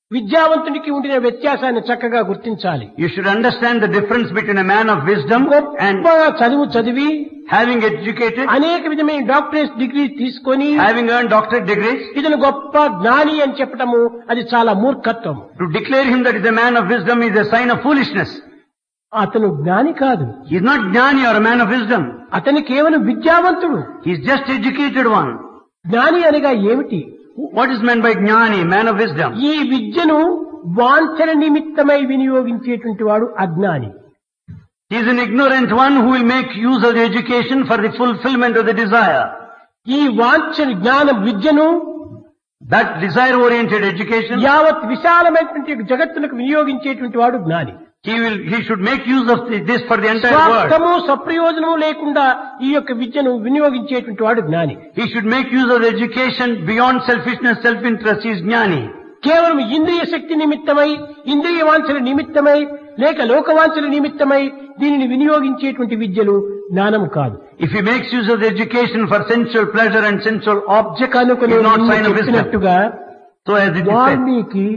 విద్యావంతునికి ఉండిన వ్యత్యాసాన్ని చక్కగా గుర్తించాలి You should understand the difference between a man of wisdom and గొప్పగా చదువు చదివి having educated, అనేక విధమైన డాక్టరేట్ డిగ్రీ తీసుకొని having earned doctorate degrees. ఇతను గొప్ప జ్ఞాని అని చెప్పటము అది చాలా మూర్ఖత్వం To declare him that is a man of wisdom is a sign of foolishness. అతను జ్ఞాని కాదు He is not jnani or a man of wisdom. అతని కేవలం విద్యావంతుడు He is just educated one. జ్ఞాని అనగా ఏమిటి What is meant by jnani, man of wisdom? ఈ విద్యను వాంఛన నిమిత్తమై వినియోగించేటువంటి వాడు అజ్ఞాని He is an ignorant one who will make use of the education for the fulfillment of the desire. ఈ వాంఛన జ్ఞానం విద్యను That desire-oriented education, యావత్ విశాలమైనటువంటి జగత్తులకు వినియోగించేటువంటి వాడు జ్ఞాని he will, he should make use of the- this for the entire world. స్వార్థము సప్రయోజనము లేకుండా ఈ యొక్క విద్యను వినియోగించేటువంటి వాడు జ్ఞాని He should make use of the education beyond selfishness, self-interest. He is jnani. కేవలం ఇంద్రియ శక్తి నిమిత్తమై ఇంద్రియ వాంఛల నిమిత్తమై లేక లోకవాంఛల నిమిత్తమై దీనిని వినియోగించేటువంటి విద్యలు జ్ఞానము కాదు If he makes use of the education for sensual pleasure and sensual object, కనుక is నేను not నిన్న sign of wisdom. చెప్పినట్టుగా So as it is said, Valmiki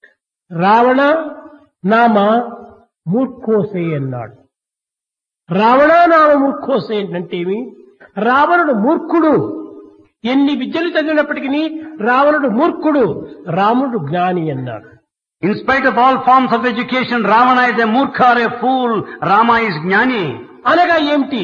Ravana నామ మూర్ఖోసే అన్నాడు రావణ నామ మూర్ఖోసే అంటే ఏమి రావణుడు మూర్ఖుడు ఎన్ని విద్యలు చదివినప్పటికీ రావణుడు మూర్ఖుడు రాముడు జ్ఞాని అన్నాడు in spite of all forms of education, Ravana is a murkha or a fool, Rama is jnani. అనగా ఏమిటి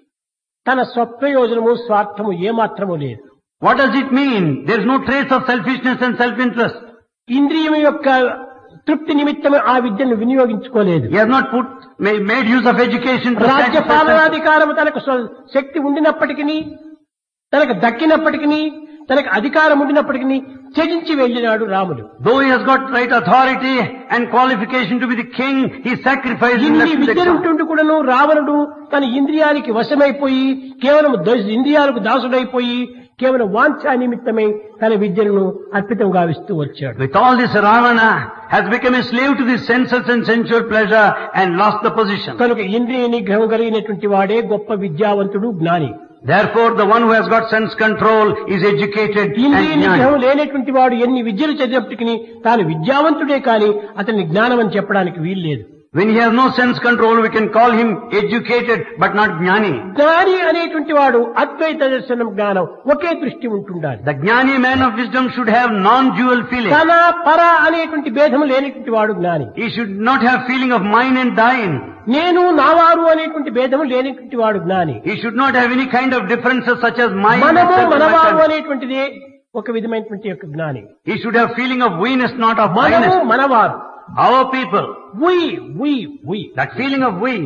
తన స్వప్రయోజనము స్వార్థము ఏమాత్రము లేదు What does it mean? There is no trace of selfishness and self-interest. ఇంద్రియం యొక్క తృప్తి నిమిత్తమే ఆ విద్యను వినియోగించుకోలేదు He has not put, ma- made use of education to రాజ్య satisfy self- పాలనాధికారం తనకు స్వ- శక్తి ఉండినప్పటికీ తనకు దక్కినప్పటికీ తనకు అధికారం ఉండినప్పటికీ త్యజించి వెళ్ళినాడు రాముడు Though he has got right authority and qualification to be the king, he sacrificed and ఇన్ని left the విద్యలు crown. ఉంటుండి కూడాను రావణుడు తన ఇంద్రియానికి వశమైపోయి కేవలం ద- ఇంద్రియాలకు దాసుడైపోయి కేవలం వాంఛా నిమిత్తమై తన విద్యను అర్పితం గావిస్తూ వచ్చాడు With all this, Ravana has become a slave to the senses and sensual pleasure and lost the position. కనుక ఇంద్రియ నిగ్రహం కలిగినటువంటి వాడే గొప్ప విద్యావంతుడు జ్ఞాని Therefore, the one who has got sense control is educated and ఇంద్రియ నిగ్రహం jnani. లేనటువంటి వాడు ఎన్ని విద్యలు చదివినప్పటికీ తాను విద్యావంతుడే కాని అతన్ని జ్ఞానం అని చెప్పడానికి వీల్లేదు When he has no sense control, we can call him educated but not jnani. జ్ఞాని అనేటువంటి వాడు అద్వైత దర్శనం జ్ఞానం ఒకే దృష్టి ఉంటుండాలి The jnani man of wisdom should have non-dual feeling. తన పర అనేటువంటి భేదం లేనటువంటి వాడు జ్ఞాని He should not have feeling of mine and thine. నేను నావారు అనేటువంటి భేదము లేనటువంటి వాడు జ్ఞాని He should not have any kind of differences such as mine. మనము myself, and మనవారు myself. అనేటువంటిదే ఒక విధమైనటువంటి యొక్క జ్ఞాని He should have feeling of we-ness, not of మనము I-ness. మనవారు Our people, we we we that feeling of we,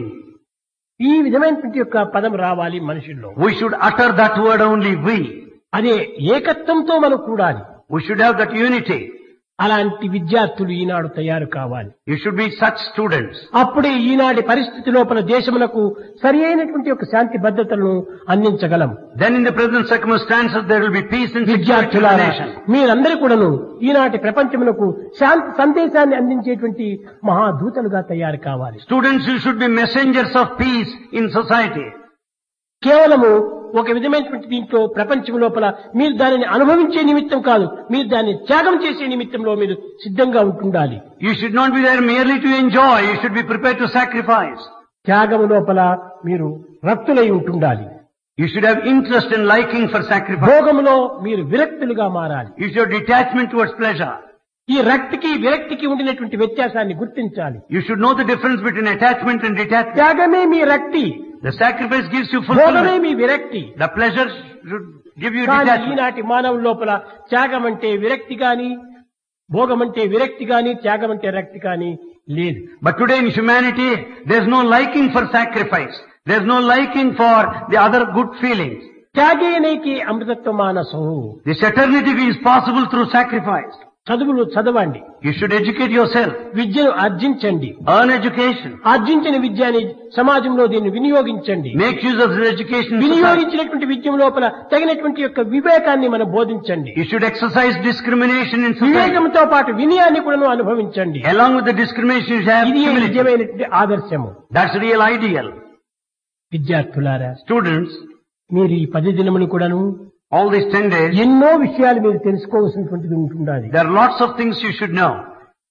ఈ విధమైనటువంటి యొక్క పదం రావాలి మనుషుల్లో we should utter that word only we. అదే ఏకత్వంతో మనం కూడాలి We should have that unity. అలాంటి విద్యార్థులు ఈనాడు తయారు కావాలి You should be such students. అప్పుడే ఈనాటి పరిస్థితి లోపల దేశములకు సరి అయినటువంటి ఒక శాంతి భద్రతలను అందించగలం Then in the present circumstances there will be peace and security in the విద్యార్థులారా nation. మీరందరూ కూడాను ఈనాటి ప్రపంచమునకు శాంతి సందేశాన్ని అందించేటువంటి మహాదూతలుగా తయారు కావాలి Students, you should be messengers of peace in society. కేవలము ఒక విధమైనటువంటి దీంట్లో ప్రపంచం లోపల మీరు దానిని అనుభవించే నిమిత్తం కాదు మీరు దాన్ని త్యాగం చేసే నిమిత్తంలో మీరు సిద్ధంగా ఉంటుండాలి You should not be there merely to enjoy. You should be prepared to sacrifice. త్యాగము లోపల మీరు రక్తులై ఉంటుండాలి You should have interest and liking for sacrifice. భోగములో మీరు విరక్తులుగా మారాలి You should have detachment towards pleasure. ఈ రక్తికి విరక్తికి ఉండినటువంటి వ్యత్యాసాన్ని గుర్తించాలి You should know the difference between attachment and detachment. త్యాగమే మీ రక్తి The sacrifice gives you భోగమే fulfillment. మీ విరక్తి The pleasure should give you కానీ detachment. ఈనాటి మానవుల లోపల త్యాగం అంటే విరక్తి గాని భోగం అంటే విరక్తి గాని త్యాగం అంటే రక్తి గాని లేదు But today in humanity, there's no liking for sacrifice. There's no liking for the other good feelings. త్యాగేనైకి అమృతత్వ మానసు This eternity is possible through sacrifice. చదువులు చదవండి You should educate yourself. విద్యను ఆర్జించండి Earn education. ఆర్జించిన విద్యని సమాజంలో దీన్ని వినియోగించండి Make use of this education. in society. వినియోగించినటువంటి విద్య లోపల తగినటువంటి యొక్క వివేకాన్ని మనం బోధించండి You should exercise discrimination in society. వివేకంతో పాటు వినయాన్ని కూడా అనుభవించండి Along with the discrimination, you should have ఇది humility. నిజమైనటువంటి ఆదర్శము That's real ideal. విద్యార్థులారా Students, మీరు ఈ పది దినములు కూడాను all these ten days, ఎన్నో విషయాలు మీరు తెలుసుకోవాల్సినటువంటిది ఉంటుండాలి there are lots of things you should know.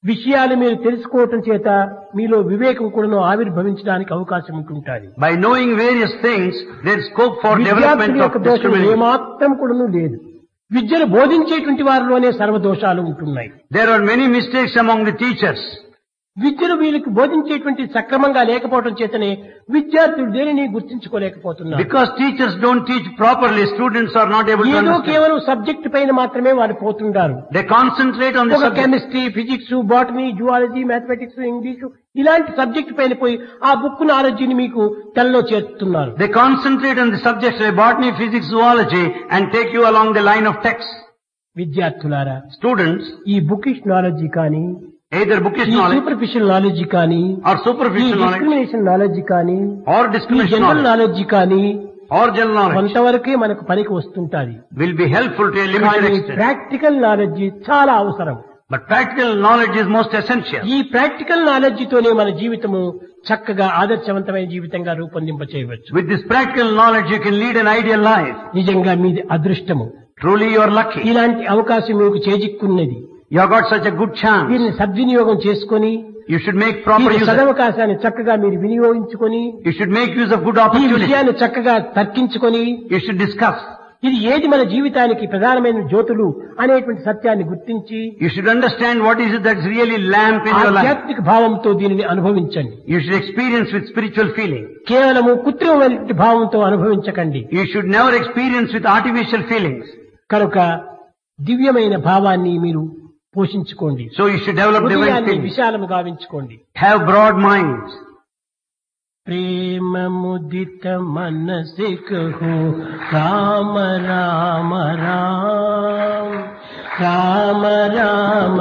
విషయాలు మీరు తెలుసుకోవటం చేత మీలో వివేకం కూడా ఆవిర్భవించడానికి అవకాశం ఉంటుంటుంది By knowing various things, there is scope for development విద్యార్థుల of యొక్క దోషం discrimination. ఏమాత్రం కూడాను లేదు విద్యను బోధించేటువంటి వారిలోనే సర్వదోషాలు ఉంటున్నాయి There are many mistakes among the teachers. విద్యను వీళ్ళకి బోధించేటువంటి సక్రమంగా లేకపోవడం చేతనే విద్యార్థులు దేనిని గుర్తించుకోలేకపోతున్నారు Because teachers don't teach properly, students are not able to ఏదో understand. కేవలం సబ్జెక్ట్ పైన మాత్రమే వారు పోతుంటారు They concentrate on the ఒక subject. Chemistry physics botany zoology mathematics English ఇలాంటి సబ్జెక్ట్ పైన పోయి ఆ బుక్ నాలెడ్జిని మీకు తెల్లో చేస్తున్నారు They concentrate on the subjects like botany, physics, zoology and take you along the line of text. విద్యార్థులారా Students, ఈ bookish knowledge కానీ either bookish ఈ knowledge సూపర్ఫిషియల్ నాలెడ్జ్ కానీ or ఈ superficial knowledge డిస్క్రిమినేషన్ నాలెడ్జ్ కానీ or ఈ discrimination general knowledge knowledge కానీ or general knowledge కొంతవరకే మనకు పనికి వస్తుంటాది will be helpful to a limited కానీ extent. ప్రాక్టికల్ నాలెడ్జ్ చాలా అవసరం But practical knowledge is most essential. ఈ ప్రాక్టికల్ నాలెడ్జ్ తోనే మన జీవితము చక్కగా ఆదర్శవంతమైన జీవితంగా రూపొందింప చేయవచ్చు With this practical knowledge you can lead an ideal life. నిజంగా మీది అదృష్టము Truly you are lucky. ఇలాంటి అవకాశం మీకు చేజిక్కున్నది You have got such a good chance. దీన్ని సద్వినియోగం చేసుకొని You should make proper ఈ use of it. సదవకాశాన్ని చక్కగా మీరు వినియోగించుకొని You should make use of good ఈ opportunity. విషయాన్ని చక్కగా తర్కించుకొని You should discuss. ఇది ఏది మన జీవితానికి ప్రధానమైన జ్యోతులు అనేటువంటి సత్యాన్ని గుర్తించి You should understand what is it that's really lamp in your life. ఆధ్యాత్మిక భావంతో దీనిని అనుభవించండి You should experience with spiritual feeling. కేవలము కృత్రిమమైనటువంటి భావంతో అనుభవించకండి You should never experience with artificial feelings. కనుక దివ్యమైన భావాన్ని మీరు పోషించుకోండి So you should develop divine హృదయాన్ని feelings. విశాలము గావించుకోండి Have broad minds. ప్రేమ ముదిత మనసి కహో రామ రామ రామ రామ రామ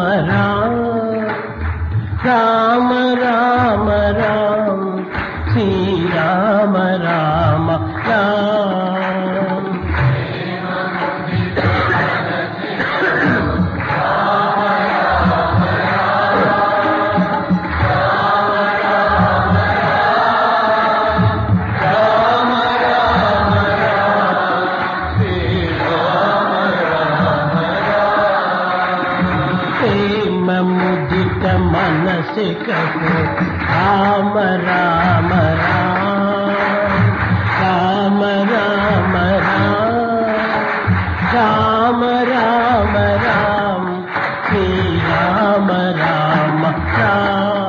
రామ రామ రామ రామ శ్రీ రామ రామ రామ ప్రేమ ముదిత మనసి కహో రామ రామ రామ రామ రామ రామ రామ రామ శ్రీ రామ రామ రామ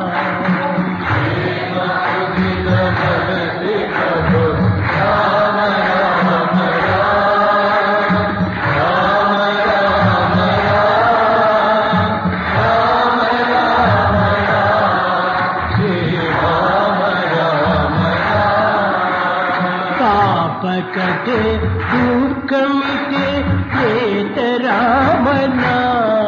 పాపకటే దుఃఖమితే ఏత రామనా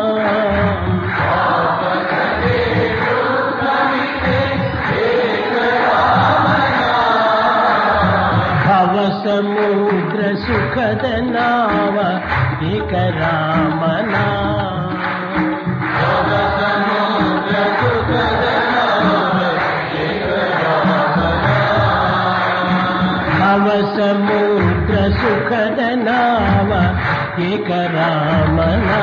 భవ సముద్ర సుఖద నావ ఏక రామనా భవ సముద్ర సుఖద నావ ఏక రామనా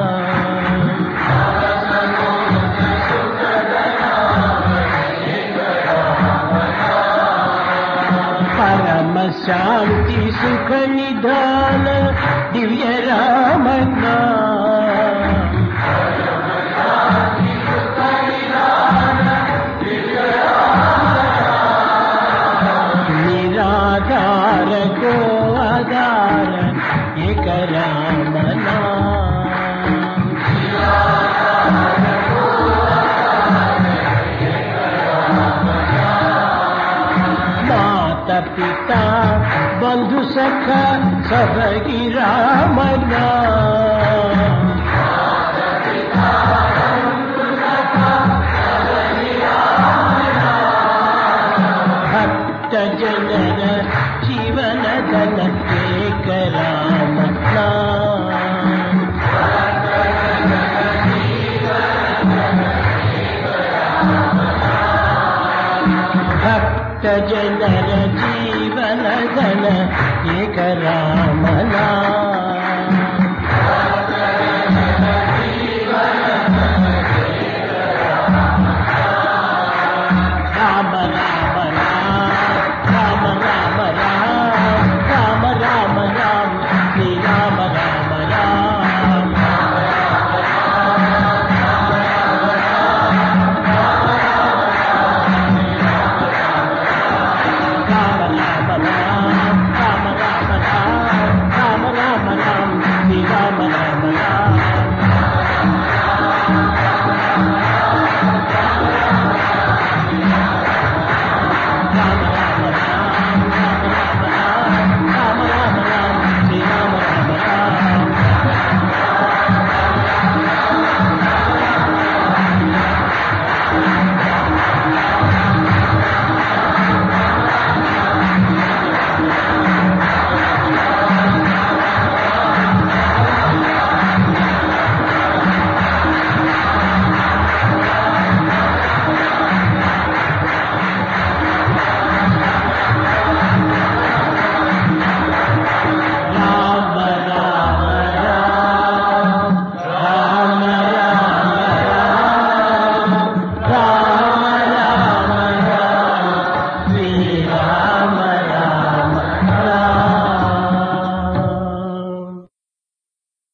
పరమ శాంతి సుఖ నిధాన దివ్య రామనా నిరాధార గో ఆధార ఏక రామనా माता पिता बंधु सखा सबगी रामना भक्त जनर जीवन धन एक रामना భక్త జనర జీవన ధన ఏక రామనా